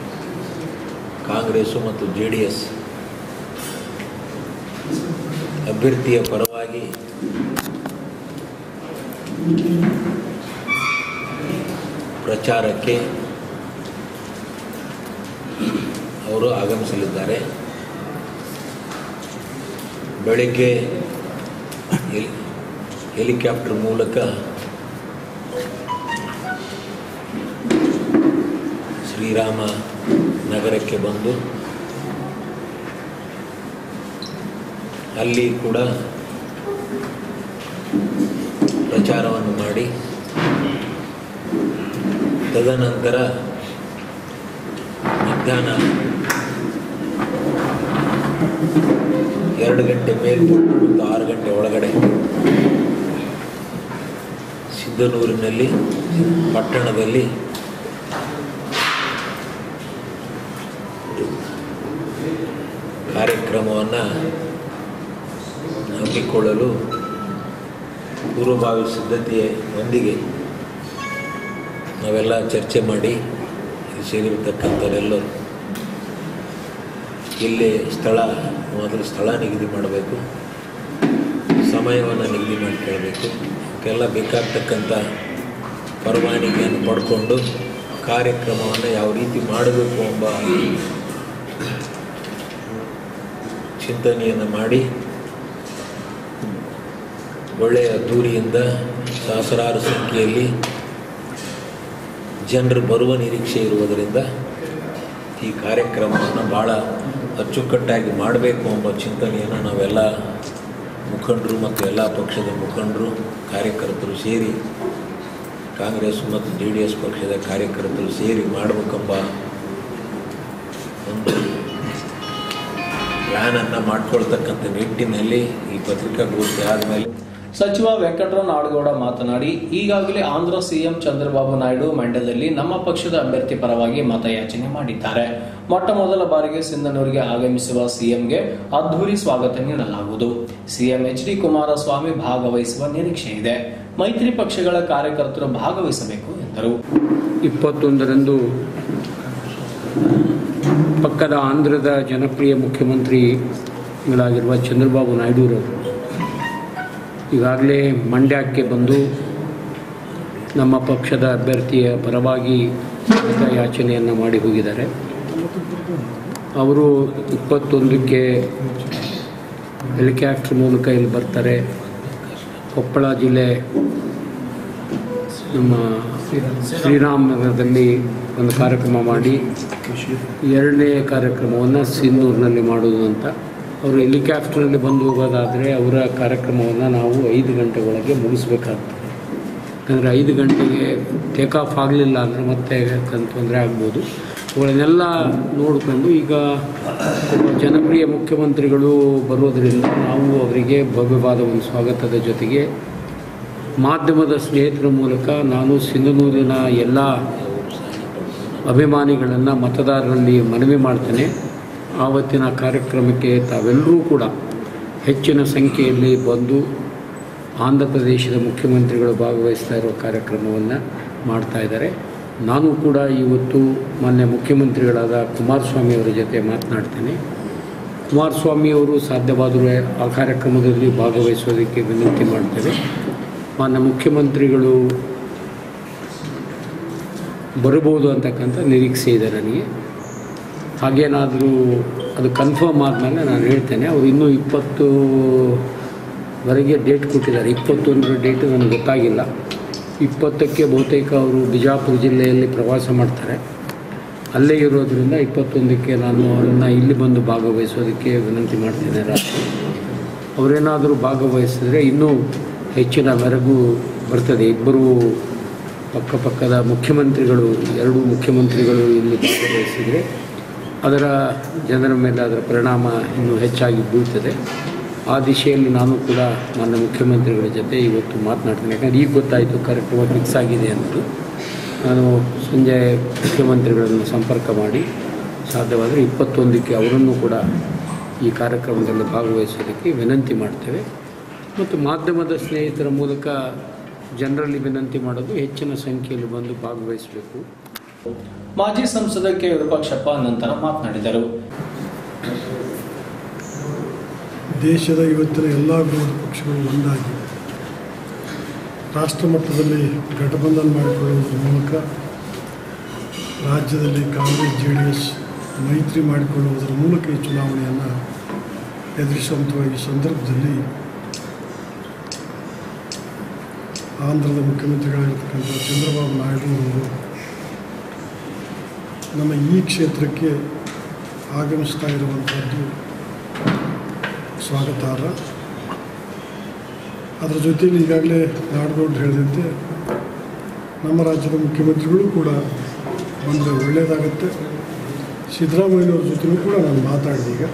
ಕಾಂಗ್ರೆಸ್ಸು ಮತ್ತು ಜೆ ಡಿ ಎಸ್ ಅಭ್ಯರ್ಥಿಯ ಪರವಾಗಿ ಪ್ರಚಾರಕ್ಕೆ ಅವರು ಆಗಮಿಸಲಿದ್ದಾರೆ ಬೆಳಿಗ್ಗೆ ಹೆಲಿ ಹೆಲಿಕಾಪ್ಟರ್ ಮೂಲಕ ಶ್ರೀರಾಮ ನಗರಕ್ಕೆ ಬಂದು ಅಲ್ಲಿ ಕೂಡ ಪ್ರಚಾರವನ್ನು ಮಾಡಿ ತದನಂತರ ಮಧ್ಯಾಹ್ನ ಎರಡು ಗಂಟೆ ಮೇಲೆ ಮತ್ತು ಆರು ಗಂಟೆ ಒಳಗಡೆ ಸಿದ್ಧನೂರಿನಲ್ಲಿ ಪಟ್ಟಣದಲ್ಲಿ ಕಾರ್ಯಕ್ರಮವನ್ನು ಹಮ್ಮಿಕೊಳ್ಳಲು ಪೂರ್ವಭಾವಿ ಸಿದ್ಧತೆಯೊಂದಿಗೆ ನಾವೆಲ್ಲ ಚರ್ಚೆ ಮಾಡಿ ಇಲ್ಲಿ ಸೇರಿರ್ತಕ್ಕಂಥವರೆಲ್ಲರೂ ಇಲ್ಲಿ ಸ್ಥಳ ಮೊದಲು ಸ್ಥಳ ನಿಗದಿ ಮಾಡಬೇಕು ಸಮಯವನ್ನು ನಿಗದಿ ಮಾಡಿಕೊಳ್ಬೇಕು ಅವಕ್ಕೆಲ್ಲ ಬೇಕಾಗ್ತಕ್ಕಂಥ ಪರವಾನಗಿಯನ್ನು ಪಡ್ಕೊಂಡು ಕಾರ್ಯಕ್ರಮವನ್ನು ಯಾವ ರೀತಿ ಮಾಡಬೇಕು ಎಂಬ ಚಿಂತನೆಯನ್ನು ಮಾಡಿ ಒಳ್ಳೆಯ ದೂರಿಯಿಂದ ಸಹಸ್ರಾರು ಸಂಖ್ಯೆಯಲ್ಲಿ ಜನರು ಬರುವ ನಿರೀಕ್ಷೆ ಇರುವುದರಿಂದ ಈ ಕಾರ್ಯಕ್ರಮವನ್ನು ಭಾಳ ಅಚ್ಚುಕಟ್ಟಾಗಿ ಮಾಡಬೇಕು ಎಂಬ ಚಿಂತನೆಯನ್ನು ನಾವೆಲ್ಲ ಮುಖಂಡರು ಮತ್ತು ಎಲ್ಲ ಪಕ್ಷದ ಮುಖಂಡರು ಕಾರ್ಯಕರ್ತರು ಸೇರಿ ಕಾಂಗ್ರೆಸ್ ಮತ್ತು ಜೆ ಡಿ ಎಸ್ ಪಕ್ಷದ ಕಾರ್ಯಕರ್ತರು ಸೇರಿ ಮಾಡಬೇಕೆಂಬ ಒಂದು ಪ್ಲ್ಯಾನನ್ನು ಮಾಡ್ಕೊಳ್ತಕ್ಕಂಥ ನಿಟ್ಟಿನಲ್ಲಿ ಈ ಪತ್ರಿಕಾಗೋಷ್ಠಿ ಆದಮೇಲೆ ಸಚಿವ ವೆಂಕಟರಾವ್ ನಾಡಗೌಡ ಮಾತನಾಡಿ ಈಗಾಗಲೇ ಆಂಧ್ರ ಸಿಎಂ ಚಂದ್ರಬಾಬು ನಾಯ್ಡು ಮಂಡ್ಯದಲ್ಲಿ ನಮ್ಮ ಪಕ್ಷದ ಅಭ್ಯರ್ಥಿ ಪರವಾಗಿ ಮತಯಾಚನೆ ಮಾಡಿದ್ದಾರೆ ಮೊಟ್ಟ ಮೊದಲ ಬಾರಿಗೆ ಸಿಂಧನೂರಿಗೆ ಆಗಮಿಸುವ ಸಿಎಂಗೆ ಅದ್ಧೂರಿ ಸ್ವಾಗತ ನೀಡಲಾಗುವುದು ಸಿಎಂ ಎಚ್ ಡಿ ಕುಮಾರಸ್ವಾಮಿ ಭಾಗವಹಿಸುವ ನಿರೀಕ್ಷೆ ಇದೆ ಮೈತ್ರಿ ಪಕ್ಷಗಳ ಕಾರ್ಯಕರ್ತರು ಭಾಗವಹಿಸಬೇಕು ಎಂದರು ಇಪ್ಪತ್ತೊಂದರಂದು ಪಕ್ಕದ ಆಂಧ್ರದ ಜನಪ್ರಿಯ ಮುಖ್ಯಮಂತ್ರಿಗಳಾಗಿರುವ ಚಂದ್ರಬಾಬು ನಾಯ್ಡುರವರು ಈಗಾಗಲೇ ಮಂಡ್ಯಕ್ಕೆ ಬಂದು ನಮ್ಮ ಪಕ್ಷದ ಅಭ್ಯರ್ಥಿಯ ಪರವಾಗಿ ಮತಯಾಚನೆಯನ್ನು ಮಾಡಿ ಹೋಗಿದ್ದಾರೆ ಅವರು ಇಪ್ಪತ್ತೊಂದಕ್ಕೆ ಹೆಲಿಕಾಪ್ಟರ್ ಮೂಲಕ ಇಲ್ಲಿ ಬರ್ತಾರೆ ಕೊಪ್ಪಳ ಜಿಲ್ಲೆ ನಮ್ಮ ಶ್ರೀರಾಮನಗರದಲ್ಲಿ ಒಂದು ಕಾರ್ಯಕ್ರಮ ಮಾಡಿ ಎರಡನೇ ಕಾರ್ಯಕ್ರಮವನ್ನು ಸಿನ್ನೂರಿನಲ್ಲಿ ಮಾಡೋದು ಅಂತ ಅವರು ಹೆಲಿಕಾಪ್ಟರ್ನಲ್ಲಿ ಬಂದು ಹೋಗೋದಾದರೆ ಅವರ ಕಾರ್ಯಕ್ರಮವನ್ನು ನಾವು ಐದು ಗಂಟೆ ಒಳಗೆ ಮುಗಿಸ್ಬೇಕಾಗ್ತದೆ ಯಾಕಂದರೆ ಐದು ಗಂಟೆಗೆ ಟೇಕ್ ಆಫ್ ಆಗಲಿಲ್ಲ ಅಂದರೆ ಮತ್ತೆ ತೊಂದರೆ ಆಗ್ಬೋದು ಅವುಗಳನ್ನೆಲ್ಲ ನೋಡಿಕೊಂಡು ಈಗ ಒಬ್ಬ ಜನಪ್ರಿಯ ಮುಖ್ಯಮಂತ್ರಿಗಳು ಬರೋದರಿಂದ ನಾವು ಅವರಿಗೆ ಭವ್ಯವಾದ ಒಂದು ಸ್ವಾಗತದ ಜೊತೆಗೆ ಮಾಧ್ಯಮದ ಸ್ನೇಹಿತರ ಮೂಲಕ ನಾನು ಸಿಂಧನೂರಿನ ಎಲ್ಲ ಅಭಿಮಾನಿಗಳನ್ನು ಮತದಾರರಲ್ಲಿ ಮನವಿ ಮಾಡ್ತೇನೆ ಆವತ್ತಿನ ಕಾರ್ಯಕ್ರಮಕ್ಕೆ ತಾವೆಲ್ಲರೂ ಕೂಡ ಹೆಚ್ಚಿನ ಸಂಖ್ಯೆಯಲ್ಲಿ ಬಂದು ಆಂಧ್ರ ಪ್ರದೇಶದ ಮುಖ್ಯಮಂತ್ರಿಗಳು ಭಾಗವಹಿಸ್ತಾ ಇರೋ ಕಾರ್ಯಕ್ರಮವನ್ನು ಮಾಡ್ತಾ ಇದ್ದಾರೆ ನಾನು ಕೂಡ ಇವತ್ತು ಮಾನ್ಯ ಮುಖ್ಯಮಂತ್ರಿಗಳಾದ ಕುಮಾರಸ್ವಾಮಿ ಅವರ ಜೊತೆ ಮಾತನಾಡ್ತೇನೆ ಕುಮಾರಸ್ವಾಮಿ ಅವರು ಸಾಧ್ಯವಾದರೂ ಆ ಕಾರ್ಯಕ್ರಮದಲ್ಲಿ ಭಾಗವಹಿಸೋದಕ್ಕೆ ವಿನಂತಿ ಮಾಡ್ತೇವೆ ಮಾನ್ಯ ಮುಖ್ಯಮಂತ್ರಿಗಳು ಬರ್ಬೋದು ಅಂತಕ್ಕಂಥ ನಿರೀಕ್ಷೆ ಇದೆ ನನಗೆ ಹಾಗೇನಾದರೂ ಅದು ಕನ್ಫರ್ಮ್ ಆದಮೇಲೆ ನಾನು ಹೇಳ್ತೇನೆ ಅವರು ಇನ್ನೂ ಇಪ್ಪತ್ತು ವರೆಗೆ ಡೇಟ್ ಕೊಟ್ಟಿದ್ದಾರೆ ಇಪ್ಪತ್ತೊಂದರ ಡೇಟ್ ನನಗೆ ಗೊತ್ತಾಗಿಲ್ಲ ಇಪ್ಪತ್ತಕ್ಕೆ ಬಹುತೇಕ ಅವರು ಬಿಜಾಪುರ ಜಿಲ್ಲೆಯಲ್ಲಿ ಪ್ರವಾಸ ಮಾಡ್ತಾರೆ ಅಲ್ಲೇ ಇರೋದ್ರಿಂದ ಇಪ್ಪತ್ತೊಂದಕ್ಕೆ ನಾನು ಅವರನ್ನು ಇಲ್ಲಿ ಬಂದು ಭಾಗವಹಿಸೋದಕ್ಕೆ ವಿನಂತಿ ಮಾಡ್ತೇನೆ ರಾತ್ರಿ ಅವರೇನಾದರೂ ಭಾಗವಹಿಸಿದ್ರೆ ಇನ್ನೂ ಹೆಚ್ಚಿನ ಮೆರಗು ಬರ್ತದೆ ಇಬ್ಬರು ಪಕ್ಕಪಕ್ಕದ ಮುಖ್ಯಮಂತ್ರಿಗಳು ಎರಡು ಮುಖ್ಯಮಂತ್ರಿಗಳು ಇಲ್ಲಿ ಭಾಗವಹಿಸಿದರೆ ಅದರ ಜನರ ಮೇಲೆ ಅದರ ಪರಿಣಾಮ ಇನ್ನೂ ಹೆಚ್ಚಾಗಿ ಬೀಳ್ತದೆ ಆ ದಿಶೆಯಲ್ಲಿ ನಾನು ಕೂಡ ನನ್ನ ಮುಖ್ಯಮಂತ್ರಿಗಳ ಜೊತೆ ಇವತ್ತು ಮಾತನಾಡ್ತೇನೆ ಯಾಕಂದರೆ ಈಗ ಗೊತ್ತಾಯಿತು ಕಾರ್ಯಕ್ರಮ ಫಿಕ್ಸ್ ಆಗಿದೆ ಅನ್ನೋದು ನಾನು ಸಂಜೆ ಮುಖ್ಯಮಂತ್ರಿಗಳನ್ನು ಸಂಪರ್ಕ ಮಾಡಿ ಸಾಧ್ಯವಾದರೆ ಇಪ್ಪತ್ತೊಂದಕ್ಕೆ ಅವರನ್ನು ಕೂಡ ಈ ಕಾರ್ಯಕ್ರಮದಲ್ಲಿ ಭಾಗವಹಿಸೋದಕ್ಕೆ ವಿನಂತಿ ಮಾಡ್ತೇವೆ ಮತ್ತು ಮಾಧ್ಯಮದ ಸ್ನೇಹಿತರ ಮೂಲಕ ಜನರಲ್ಲಿ ವಿನಂತಿ ಮಾಡೋದು ಹೆಚ್ಚಿನ ಸಂಖ್ಯೆಯಲ್ಲಿ ಬಂದು ಭಾಗವಹಿಸಬೇಕು ಮಾಜಿ ಸಂಸದ ಕೆ ವಿರೂಪಾಕ್ಷಪ್ಪ ನಂತರ ಮಾತನಾಡಿದರು ದೇಶದ ಇವತ್ತಿನ ಎಲ್ಲ ವಿರೋಧ ಪಕ್ಷಗಳು ಒಂದಾಗಿ ರಾಷ್ಟ್ರ ಮಟ್ಟದಲ್ಲಿ ಘಟಬಂಧನ ಮಾಡಿಕೊಳ್ಳುವುದರ ಮೂಲಕ ರಾಜ್ಯದಲ್ಲಿ ಕಾಂಗ್ರೆಸ್ ಜೆ ಡಿ ಎಸ್ ಮೈತ್ರಿ ಮಾಡಿಕೊಳ್ಳುವುದರ ಮೂಲಕ ಈ ಚುನಾವಣೆಯನ್ನು ಎದುರಿಸುವಂಥ ಈ ಸಂದರ್ಭದಲ್ಲಿ ಆಂಧ್ರದ ಮುಖ್ಯಮಂತ್ರಿಗಳಾಗಿರ್ತಕ್ಕಂಥ ಚಂದ್ರಬಾಬು ನಾಯ್ಡು ಅವರು ನಮ್ಮ ಈ ಕ್ಷೇತ್ರಕ್ಕೆ ಆಗಮಿಸ್ತಾ ಇರುವಂಥದ್ದು ಸ್ವಾಗತಾರ್ಹ ಅದರ ಜೊತೆಯಲ್ಲಿ ಈಗಾಗಲೇ ನಾಡಗೌಡರು ಹೇಳಿದಂತೆ ನಮ್ಮ ರಾಜ್ಯದ ಮುಖ್ಯಮಂತ್ರಿಗಳು ಕೂಡ ಬಂದರೆ ಒಳ್ಳೆಯದಾಗುತ್ತೆ ಸಿದ್ದರಾಮಯ್ಯನವ್ರ ಜೊತೆನೂ ಕೂಡ ನಾನು ಮಾತಾಡಿದೆ ಈಗ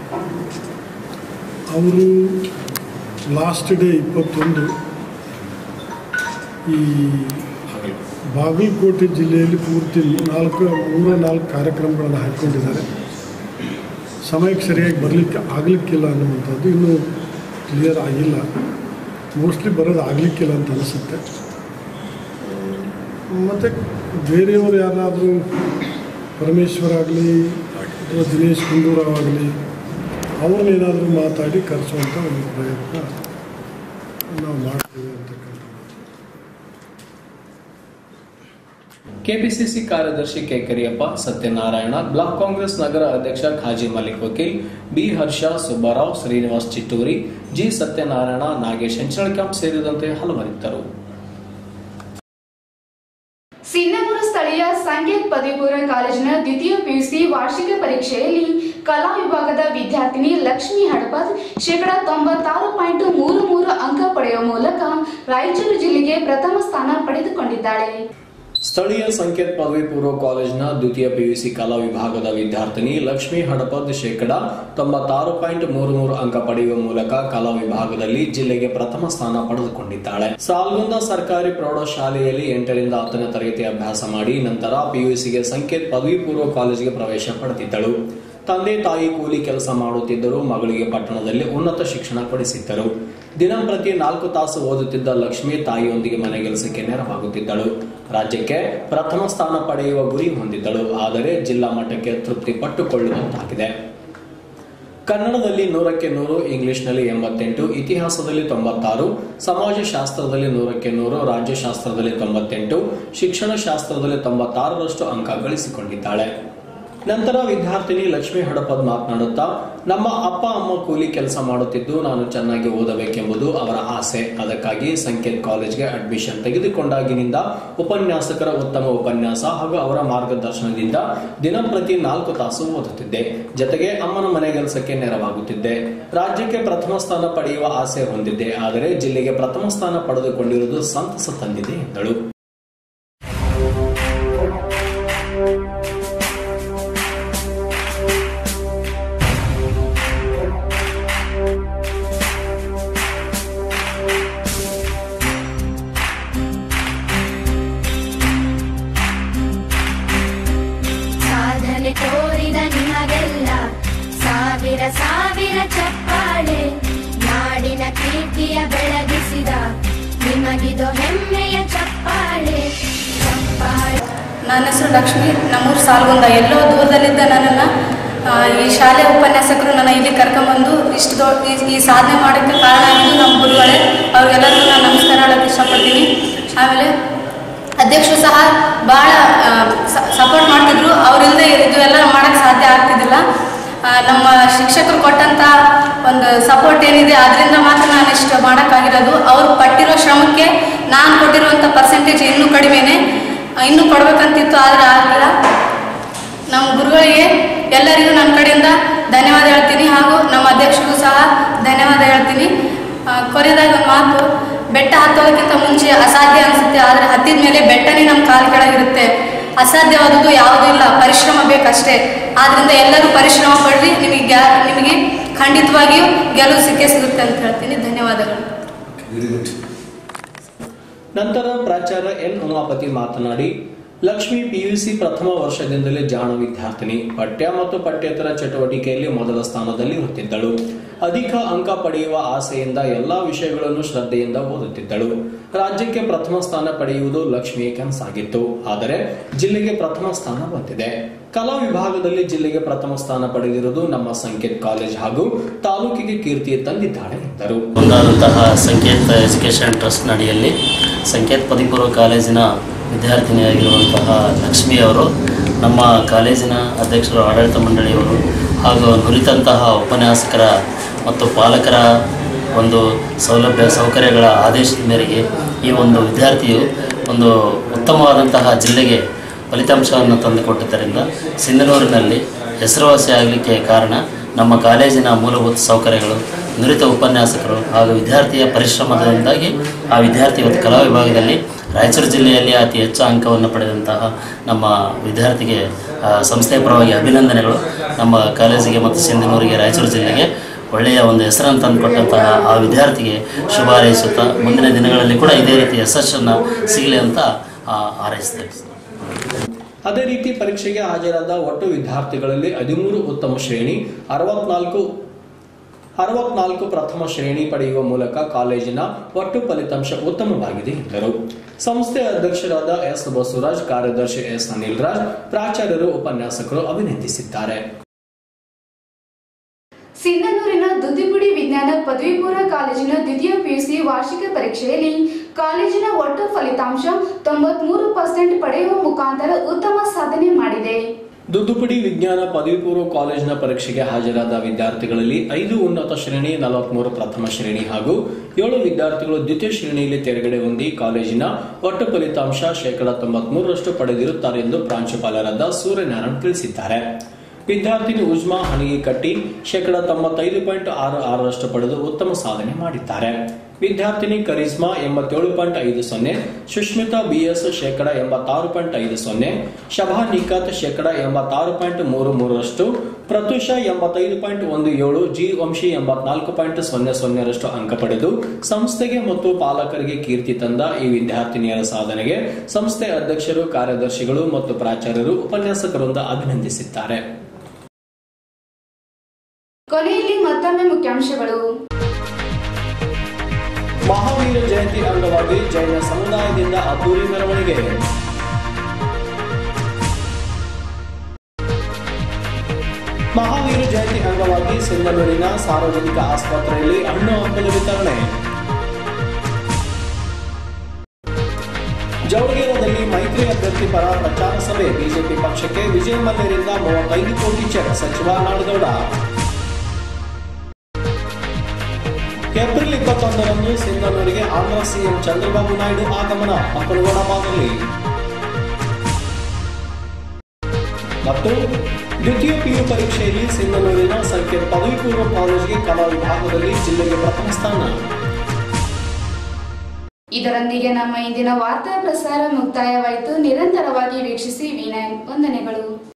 ಅವರು ಲಾಸ್ಟ್ ಡೇ ಇಪ್ಪತ್ತೊಂದು ಈ ಬಾಗಲಕೋಟೆ ಜಿಲ್ಲೆಯಲ್ಲಿ ಪೂರ್ತಿ ನಾಲ್ಕು ನೂರ ನಾಲ್ಕು ಕಾರ್ಯಕ್ರಮಗಳನ್ನು ಹಾಕ್ಕೊಂಡಿದ್ದಾರೆ ಸಮಯಕ್ಕೆ ಸರಿಯಾಗಿ ಬರಲಿಕ್ಕೆ ಆಗಲಿಕ್ಕಿಲ್ಲ ಅನ್ನುವಂಥದ್ದು ಇನ್ನೂ ಕ್ಲಿಯರ್ ಆಗಿಲ್ಲ ಮೋಸ್ಟ್ಲಿ ಬರೋದು ಆಗಲಿಕ್ಕಿಲ್ಲ ಅಂತ ಅನಿಸುತ್ತೆ ಮತ್ತು ಬೇರೆಯವರು ಯಾರಾದರೂ ಪರಮೇಶ್ವರ್ ಆಗಲಿ ಅಥವಾ ದಿನೇಶ್ ಗುಂಡೂರಾವ್ ಆಗಲಿ ಅವ್ರನ್ನೇನಾದರೂ ಮಾತಾಡಿ ಕರೆಸುವಂಥ ಒಂದು ಪ್ರಯತ್ನ ನಾವು ಮಾಡ್ತೇವೆ ಅಂತಕ್ಕಂಥ ಕೆಪಿಸಿಸಿ ಕಾರ್ಯದರ್ಶಿ ಕೆ ಕರಿಯಪ್ಪ ಸತ್ಯನಾರಾಯಣ ಬ್ಲಾಕ್ ಕಾಂಗ್ರೆಸ್ ನಗರ ಅಧ್ಯಕ್ಷ ಖಾಜಿ ಮಲಿಕ್ ವಕೀಲ್ ಬಿ ಹರ್ಷ ಸುಬ್ಬಾರಾವ್ ಶ್ರೀನಿವಾಸ್ ಚಿಟ್ಟೂರಿ ಜಿ ಸತ್ಯನಾರಾಯಣ ನಾಗೇಶ್ ಹೆಂಚಳಕ್ಯಾಂಪ್ ಸೇರಿದಂತೆ ಹಲವರಿದ್ದರು ಸಿನ್ನೂರು ಸ್ಥಳೀಯ ಸಂಗೀತ್ ಪದವಿ ಪೂರ್ವ ಕಾಲೇಜಿನ ದ್ವಿತೀಯ ಪಿಯುಸಿ ವಾರ್ಷಿಕ ಪರೀಕ್ಷೆಯಲ್ಲಿ ಕಲಾ ವಿಭಾಗದ ವಿದ್ಯಾರ್ಥಿನಿ ಲಕ್ಷ್ಮಿ ಹಡಪದ್ ಶೇಕಡ ತೊಂಬತ್ತಾರು ಪಾಯಿಂಟ್ ಮೂರು ಮೂರು ಅಂಕ ಪಡೆಯುವ ಮೂಲಕ ರಾಯಚೂರು ಜಿಲ್ಲೆಗೆ ಪ್ರಥಮ ಸ್ಥಾನ ಪಡೆದುಕೊಂಡಿದ್ದಾಳೆ ಸ್ಥಳೀಯ ಸಂಕೇತ್ ಪದವಿ ಪೂರ್ವ ಕಾಲೇಜಿನ ದ್ವಿತೀಯ ಪಿಯುಸಿ ಕಲಾ ವಿಭಾಗದ ವಿದ್ಯಾರ್ಥಿನಿ ಲಕ್ಷ್ಮಿ ಹಡಪದ್ ಶೇಕಡ ತೊಂಬತ್ತಾರು ಪಾಯಿಂಟ್ ಮೂರು ಮೂರು ಅಂಕ ಪಡೆಯುವ ಮೂಲಕ ಕಲಾ ವಿಭಾಗದಲ್ಲಿ ಜಿಲ್ಲೆಗೆ ಪ್ರಥಮ ಸ್ಥಾನ ಪಡೆದುಕೊಂಡಿದ್ದಾಳೆ ಸಾಲ್ಗುಂದ ಸರ್ಕಾರಿ ಪ್ರೌಢಶಾಲೆಯಲ್ಲಿ ಎಂಟರಿಂದ ಹತ್ತನೇ ತರಗತಿ ಅಭ್ಯಾಸ ಮಾಡಿ ನಂತರ ಪಿಯುಸಿಗೆ ಸಂಕೇತ್ ಪದವಿ ಪೂರ್ವ ಕಾಲೇಜಿಗೆ ಪ್ರವೇಶ ಪಡೆದಿದ್ದಳು ತಂದೆ ತಾಯಿ ಕೂಲಿ ಕೆಲಸ ಮಾಡುತ್ತಿದ್ದರು ಮಗಳಿಗೆ ಪಟ್ಟಣದಲ್ಲಿ ಉನ್ನತ ಶಿಕ್ಷಣ ಕೊಡಿಸಿದ್ದರು ದಿನಂಪ್ರತಿ ನಾಲ್ಕು ತಾಸು ಓದುತ್ತಿದ್ದ ಲಕ್ಷ್ಮಿ ತಾಯಿಯೊಂದಿಗೆ ಮನೆಗೆಲಸಕ್ಕೆ ನೆರವಾಗುತ್ತಿದ್ದಳು ರಾಜ್ಯಕ್ಕೆ ಪ್ರಥಮ ಸ್ಥಾನ ಪಡೆಯುವ ಗುರಿ ಹೊಂದಿದ್ದಳು ಆದರೆ ಜಿಲ್ಲಾ ಮಟ್ಟಕ್ಕೆ ತೃಪ್ತಿ ಪಟ್ಟುಕೊಳ್ಳುವಂತಾಗಿದೆ ಕನ್ನಡದಲ್ಲಿ ನೂರಕ್ಕೆ ನೂರು ಇಂಗ್ಲಿಷ್ನಲ್ಲಿ ಎಂಬತ್ತೆಂಟು ಇತಿಹಾಸದಲ್ಲಿ ತೊಂಬತ್ತಾರು ಸಮಾಜಶಾಸ್ತ್ರದಲ್ಲಿ ನೂರಕ್ಕೆ ನೂರು ರಾಜ್ಯಶಾಸ್ತ್ರದಲ್ಲಿ ತೊಂಬತ್ತೆಂಟು ಶಿಕ್ಷಣ ಶಾಸ್ತ್ರದಲ್ಲಿ ತೊಂಬತ್ತಾರರಷ್ಟು ಅಂಕ ಗಳಿಸಿಕೊಂಡಿದ್ದಾಳೆ ನಂತರ ವಿದ್ಯಾರ್ಥಿನಿ ಲಕ್ಷ್ಮಿ ಹಡಪದ್ ಮಾತನಾಡುತ್ತಾ ನಮ್ಮ ಅಪ್ಪ ಅಮ್ಮ ಕೂಲಿ ಕೆಲಸ ಮಾಡುತ್ತಿದ್ದು ನಾನು ಚೆನ್ನಾಗಿ ಓದಬೇಕೆಂಬುದು ಅವರ ಆಸೆ ಅದಕ್ಕಾಗಿ ಸಂಕೇತ್ ಕಾಲೇಜ್ಗೆ ಅಡ್ಮಿಷನ್ ತೆಗೆದುಕೊಂಡಾಗಿನಿಂದ ಉಪನ್ಯಾಸಕರ ಉತ್ತಮ ಉಪನ್ಯಾಸ ಹಾಗೂ ಅವರ ಮಾರ್ಗದರ್ಶನದಿಂದ ದಿನಂಪ್ರತಿ ನಾಲ್ಕು ತಾಸು ಓದುತ್ತಿದ್ದೆ ಜೊತೆಗೆ ಅಮ್ಮನ ಮನೆ ಕೆಲಸಕ್ಕೆ ನೆರವಾಗುತ್ತಿದ್ದೆ ರಾಜ್ಯಕ್ಕೆ ಪ್ರಥಮ ಸ್ಥಾನ ಪಡೆಯುವ ಆಸೆ ಹೊಂದಿದ್ದೆ ಆದರೆ ಜಿಲ್ಲೆಗೆ ಪ್ರಥಮ ಸ್ಥಾನ ಪಡೆದುಕೊಂಡಿರುವುದು ಸಂತಸ ತಂದಿದೆ ಎಂದಳು ಸಾಧನೆ ತೋರಿದ ನಿಮಗೆಲ್ಲ ಸಾವಿರ ಸಾವಿರ ಚಪ್ಪಾಳೆ ನಾಡಿನ ಕೀರ್ತಿಯ ಬೆಳಗಿಸಿದ ನಿಮಗಿದು ಹೆಮ್ಮೆಯ ಚಪ್ಪಾಳೆ ಚಪ್ಪಾಳೆ ನನ್ನ ಹೆಸರು ಲಕ್ಷ್ಮಿ ನಮ್ಮೂರು ಸಾಲ್ಗುಂದ ಎಲ್ಲೋ ದೂರದಲ್ಲಿದ್ದ ನನ್ನನ್ನು ಆ, ಈ ಶಾಲೆ ಉಪನ್ಯಾಸಕರು ನನ್ನ ಇಲ್ಲಿ ಕರ್ಕೊಂಬಂದು ಇಷ್ಟು ದೊಡ್ಡ ಈ- ಈ ಸಾಧನೆ ಮಾಡೋಕ್ಕೆ ಕಾರಣ ಆಗಿದ್ದು ನಮ್ಮ ಗುರುಗಳೇ ಅವ್ರಿಗೆಲ್ಲರಿಗೂ ನಾನು ನಮಸ್ಕಾರ ಹೇಳೋಕ್ಕೆ ಇಷ್ಟಪಡ್ತೀನಿ ಆಮೇಲೆ ಅಧ್ಯಕ್ಷರು ಸಹ ಭಾಳ ಸಪೋರ್ಟ್ ಮಾಡ್ತಿದ್ರು ಅವರಿಲ್ಲದೆ ಇದು ಎಲ್ಲ ಮಾಡೋಕ್ಕೆ ಸಾಧ್ಯ ಆಗ್ತಿದ್ದಿಲ್ಲ ಆ, ನಮ್ಮ ಶಿಕ್ಷಕರು ಕೊಟ್ಟಂಥ ಒಂದು ಸಪೋರ್ಟ್ ಏನಿದೆ ಅದರಿಂದ ಮಾತ್ರ ನಾನು ಇಷ್ಟು ಮಾಡೋಕ್ಕಾಗಿರೋದು ಅವ್ರು ಪಟ್ಟಿರೋ ಶ್ರಮಕ್ಕೆ ನಾನು ಕೊಟ್ಟಿರುವಂಥ ಪರ್ಸೆಂಟೇಜ್ ಇನ್ನೂ ಕಡಿಮೆನೇ ಆ, ಇನ್ನೂ ಕೊಡ್ಬೇಕಂತಿತ್ತು ಆದರೆ ಆಗಲಿಲ್ಲ ನಮ್ಮ ಗುರುಗಳಿಗೆ ಎಲ್ಲರಿಗೂ ನನ್ನ ಕಡೆಯಿಂದ ಧನ್ಯವಾದ ಹೇಳ್ತೀನಿ ಹಾಗೂ ನಮ್ಮ ಅಧ್ಯಕ್ಷರಿಗೂ ಸಹ ಧನ್ಯವಾದ ಹೇಳ್ತೀನಿ ಆ, ಕೊನೆಯದಾಗಿ ಒಂದು ಮಾತು ಬೆಟ್ಟ ಹತ್ತೋದಕ್ಕಿಂತ ಮುಂಚೆ ಅಸಾಧ್ಯ ಅನಿಸುತ್ತೆ ಆದರೆ ಹತ್ತಿದ ಮೇಲೆ ಬೆಟ್ಟನೇ ನಮ್ಮ ಕಾಲು ಕೆಳಗಿರುತ್ತೆ ಅಸಾಧ್ಯವಾದದ್ದು ಯಾವುದೂ ಇಲ್ಲ ಪರಿಶ್ರಮ ಬೇಕಷ್ಟೇ ಆದ್ದರಿಂದ ಎಲ್ಲರೂ ಪರಿಶ್ರಮ ಪಡ್ರಿ ನಿಮಗೆ ಗ್ಯಾ ನಿಮಗೆ ಖಂಡಿತವಾಗಿಯೂ ಗೆಲುವು ಸಿಕ್ಕೇ ಸಿಗುತ್ತೆ ಅಂತ ಹೇಳ್ತೀನಿ ಧನ್ಯವಾದಗಳು ನಂತರ ಪ್ರಾಚಾರ್ಯ ಎನ್ ಉಮಾಪತಿ ಮಾತನಾಡಿ ಲಕ್ಷ್ಮಿ ಪಿಯುಸಿ ಪ್ರಥಮ ವರ್ಷದಿಂದಲೇ ಜಾಣ ವಿದ್ಯಾರ್ಥಿನಿ ಪಠ್ಯ ಮತ್ತು ಪಠ್ಯೇತರ ಚಟುವಟಿಕೆಯಲ್ಲಿ ಮೊದಲ ಸ್ಥಾನದಲ್ಲಿ ಇರುತ್ತಿದ್ದಳು ಅಧಿಕ ಅಂಕ ಪಡೆಯುವ ಆಸೆಯಿಂದ ಎಲ್ಲಾ ವಿಷಯಗಳನ್ನು ಶ್ರದ್ಧೆಯಿಂದ ಓದುತ್ತಿದ್ದಳು ರಾಜ್ಯಕ್ಕೆ ಪ್ರಥಮ ಸ್ಥಾನ ಪಡೆಯುವುದು ಲಕ್ಷ್ಮಿಯ ಕನಸಾಗಿತ್ತು ಆದರೆ ಜಿಲ್ಲೆಗೆ ಪ್ರಥಮ ಸ್ಥಾನ ಬಂದಿದೆ ಕಲಾ ವಿಭಾಗದಲ್ಲಿ ಜಿಲ್ಲೆಗೆ ಪ್ರಥಮ ಸ್ಥಾನ ಪಡೆದಿರುವುದು ನಮ್ಮ ಸಂಕೇತ್ ಕಾಲೇಜ್ ಹಾಗೂ ತಾಲೂಕಿಗೆ ಕೀರ್ತಿ ತಂದಿದ್ದಾಳೆ ಎಂದರು ಒಂದಾದಂತಹ ಸಂಕೇತ್ ಎಜುಕೇಷನ್ ಟ್ರಸ್ಟ್ ಅಡಿಯಲ್ಲಿ ಸಂಕೇತ್ ಪದವಿಪೂರ್ವ ಕಾಲೇಜಿನ ವಿದ್ಯಾರ್ಥಿನಿಯಾಗಿರುವಂತಹ ಲಕ್ಷ್ಮಿ ಅವರು ನಮ್ಮ ಕಾಲೇಜಿನ ಅಧ್ಯಕ್ಷರು ಆಡಳಿತ ಮಂಡಳಿಯವರು ಹಾಗೂ ನುರಿತಂತಹ ಉಪನ್ಯಾಸಕರ ಮತ್ತು ಪಾಲಕರ ಒಂದು ಸೌಲಭ್ಯ ಸೌಕರ್ಯಗಳ ಆದೇಶದ ಮೇರೆಗೆ ಈ ಒಂದು ವಿದ್ಯಾರ್ಥಿಯು ಒಂದು ಉತ್ತಮವಾದಂತಹ ಜಿಲ್ಲೆಗೆ ಫಲಿತಾಂಶವನ್ನು ತಂದುಕೊಟ್ಟಿದ್ದರಿಂದ ಸಿಂಧನೂರಿನಲ್ಲಿ ಹೆಸರುವಾಸಿ ಆಗಲಿಕ್ಕೆ ಕಾರಣ ನಮ್ಮ ಕಾಲೇಜಿನ ಮೂಲಭೂತ ಸೌಕರ್ಯಗಳು ನುರಿತ ಉಪನ್ಯಾಸಕರು ಹಾಗೂ ವಿದ್ಯಾರ್ಥಿಯ ಪರಿಶ್ರಮದಿಂದಾಗಿ ಆ ವಿದ್ಯಾರ್ಥಿ ಇವತ್ತು ಕಲಾ ವಿಭಾಗದಲ್ಲಿ ರಾಯಚೂರು ಜಿಲ್ಲೆಯಲ್ಲಿ ಅತಿ ಹೆಚ್ಚು ಅಂಕವನ್ನು ಪಡೆದಂತಹ ನಮ್ಮ ವಿದ್ಯಾರ್ಥಿಗೆ ಆ, ಸಂಸ್ಥೆಯ ಪರವಾಗಿ ಅಭಿನಂದನೆಗಳು ನಮ್ಮ ಕಾಲೇಜಿಗೆ ಮತ್ತು ಸಿಂಧನೂರಿಗೆ ರಾಯಚೂರು ಜಿಲ್ಲೆಗೆ ಒಳ್ಳೆಯ ಒಂದು ಹೆಸರನ್ನು ತಂದುಕೊಟ್ಟಂತಹ ಆ ವಿದ್ಯಾರ್ಥಿಗೆ ಶುಭ ಹಾರೈಸುತ್ತಾ ಮುಂದಿನ ದಿನಗಳಲ್ಲಿ ಕೂಡ ಇದೇ ರೀತಿ ಯಶಸ್ಸನ್ನು ಸಿಗಲಿ ಅಂತ ಆ, ಹಾರೈಸ್ತೇವೆ ಅದೇ ರೀತಿ ಪರೀಕ್ಷೆಗೆ ಹಾಜರಾದ ಒಟ್ಟು ವಿದ್ಯಾರ್ಥಿಗಳಲ್ಲಿ ಹದಿಮೂರು ಉತ್ತಮ ಶ್ರೇಣಿ ಅರವತ್ನಾಲ್ಕು ಅರವತ್ನಾಲ್ಕು ಪ್ರಥಮ ಶ್ರೇಣಿ ಪಡೆಯುವ ಮೂಲಕ ಕಾಲೇಜಿನ ಒಟ್ಟು ಫಲಿತಾಂಶ ಉತ್ತಮವಾಗಿದೆ ಎಂದರು ಸಂಸ್ಥೆ ಅಧ್ಯಕ್ಷರಾದ ಎಸ್ ಬಸವರಾಜ್ ಕಾರ್ಯದರ್ಶಿ ಎಸ್ ಅನಿಲ್ ರಾಜ್ ಪ್ರಾಚಾರ್ಯರು ಉಪನ್ಯಾಸಕರು ಅಭಿನಂದಿಸಿದ್ದಾರೆ ಸಿಂಧನೂರಿನ ದುದ್ದಿಪುಡಿ ವಿಜ್ಞಾನ ಪದವಿ ಪೂರ್ವ ಕಾಲೇಜಿನ ದ್ವಿತೀಯ ಪಿಯುಸಿ ವಾರ್ಷಿಕ ಪರೀಕ್ಷೆಯಲ್ಲಿ ಕಾಲೇಜಿನ ಒಟ್ಟು ಫಲಿತಾಂಶ ತೊಂಬತ್ಮೂರು ಪರ್ಸೆಂಟ್ ಪಡೆಯುವ ಮುಖಾಂತರ ಉತ್ತಮ ಸಾಧನೆ ಮಾಡಿದೆ ದುದ್ದುಪುಡಿ ವಿಜ್ಞಾನ ಪದವಿ ಪೂರ್ವ ಕಾಲೇಜಿನ ಪರೀಕ್ಷೆಗೆ ಹಾಜರಾದ ವಿದ್ಯಾರ್ಥಿಗಳಲ್ಲಿ ಐದು ಉನ್ನತ ಶ್ರೇಣಿ ನಲವತ್ಮೂರು ಪ್ರಥಮ ಶ್ರೇಣಿ ಹಾಗೂ ಏಳು ವಿದ್ಯಾರ್ಥಿಗಳು ದ್ವಿತೀಯ ಶ್ರೇಣಿಯಲ್ಲಿ ತೆರಗಡೆ ಹೊಂದಿ ಕಾಲೇಜಿನ ಒಟ್ಟು ಫಲಿತಾಂಶ ಶೇಕಡಾ ತೊಂಬತ್ಮೂರರಷ್ಟು ಪಡೆದಿರುತ್ತಾರೆ ಎಂದು ಪ್ರಾಂಶುಪಾಲರಾದ ಸೂರ್ಯನಾರಾಯಣ್ ತಿಳಿಸಿದ್ದಾರೆ ವಿದ್ಯಾರ್ಥಿನಿ ಉಜ್ಮಾ ಹಣಿಗಿಕಟ್ಟಿ ಶೇಕಡಾ ತೊಂಬತ್ತೈದು ಪಾಯಿಂಟ್ ಆರು ಆರರಷ್ಟು ಪಡೆದು ಉತ್ತಮ ಸಾಧನೆ ಮಾಡಿದ್ದಾರೆ ವಿದ್ಯಾರ್ಥಿನಿ ಕರಿಸ್ಮಾ ಎಂಬತ್ತೇಳು ಪಾಯಿಂಟ್ ಐದು ಸೊನ್ನೆ ಸುಷ್ಮಿತಾ ಬಿಎಸ್ ಶೇಕಡಾ ಎಂಬತ್ತಾರು ಪಾಯಿಂಟ್ ಐದು ಸೊನ್ನೆ ಶಭಾ ನಿಖತ್ ಶೇಕಡಾ ಎಂಬತ್ತಾರು ಪಾಯಿಂಟ್ ಮೂರು ಮೂರರಷ್ಟು ಪ್ರತ್ಯುಷ ಎಂಬತ್ತೈದು ಪಾಯಿಂಟ್ ಒಂದು ಏಳು ಜಿ ವಂಶಿ ಎಂಬತ್ನಾಲ್ಕು ಪಾಯಿಂಟ್ ಸೊನ್ನೆ ಸೊನ್ನೆರಷ್ಟು ಅಂಕ ಪಡೆದು ಸಂಸ್ಥೆಗೆ ಮತ್ತು ಪಾಲಕರಿಗೆ ಕೀರ್ತಿ ತಂದ ಈ ವಿದ್ಯಾರ್ಥಿನಿಯರ ಸಾಧನೆಗೆ ಸಂಸ್ಥೆ ಅಧ್ಯಕ್ಷರು ಕಾರ್ಯದರ್ಶಿಗಳು ಮತ್ತು ಪ್ರಾಚಾರ್ಯರು ಉಪನ್ಯಾಸಕರಿಂದ ಅಭಿನಂದಿಸಿದ್ದಾರೆ ಕೊನೆಯಲ್ಲಿ ಮತ್ತೊಮ್ಮೆ ಮುಖ್ಯಾಂಶಗಳು ಮಹಾವೀರ ಜಯಂತಿ ಅಂಗವಾಗಿ ಜೈನ ಸಮುದಾಯದಿಂದ ಅದ್ದೂರಿ ಮೆರವಣಿಗೆ ಮಹಾವೀರ ಜಯಂತಿ ಅಂಗವಾಗಿ ಸಿಂಧನೂರಿನ ಸಾರ್ವಜನಿಕ ಆಸ್ಪತ್ರೆಯಲ್ಲಿ ಹಣ್ಣು ಹಂಪಲು ವಿತರಣೆ ಜವಳಗೇರದಲ್ಲಿ ಮೈತ್ರಿ ಅಭ್ಯರ್ಥಿ ಪರ ಪ್ರಚಾರ ಸಭೆ ಬಿಜೆಪಿ ಪಕ್ಷಕ್ಕೆ ವಿಜಯ ಮಲ್ಯರಿಂದ ಮೂವತ್ತೈದು ಕೋಟಿ ಚೆಕ್ ಸಚಿವ ನಾಡಗೌಡ ಏಪ್ರಿಲ್ ಇಪ್ಪತ್ತೊಂದರಂದು ಸಿಂಧನೂರಿಗೆ ಆಂಧ್ರ ಸಿಎಂ ಚಂದ್ರಬಾಬು ನಾಯ್ಡು ಆಗಮನ ಮಕ್ಕಳುಗೌಡ ಮಾದಲಿ ಮತ್ತು ದ್ವಿತೀಯ ಪಿಯು ಪರೀಕ್ಷೆಯಲ್ಲಿ ಸಿಂಧನೂರಿನ ಸಂಕೇತ್ ಪದವಿ ಪೂರ್ವ ಕಾಲೇಜಿಗೆ ಕಲಾ ವಿಭಾಗದಲ್ಲಿ ಜಿಲ್ಲೆಗೆ ಪ್ರಥಮ ಸ್ಥಾನ ಇದರೊಂದಿಗೆ ನಮ್ಮ ಇಂದಿನ ವಾರ್ತಾ ಪ್ರಸಾರ ಮುಕ್ತಾಯವಾಯಿತು ನಿರಂತರವಾಗಿ ವೀಕ್ಷಿಸಿ ವಿನಯ್ ವಂದನೆಗಳು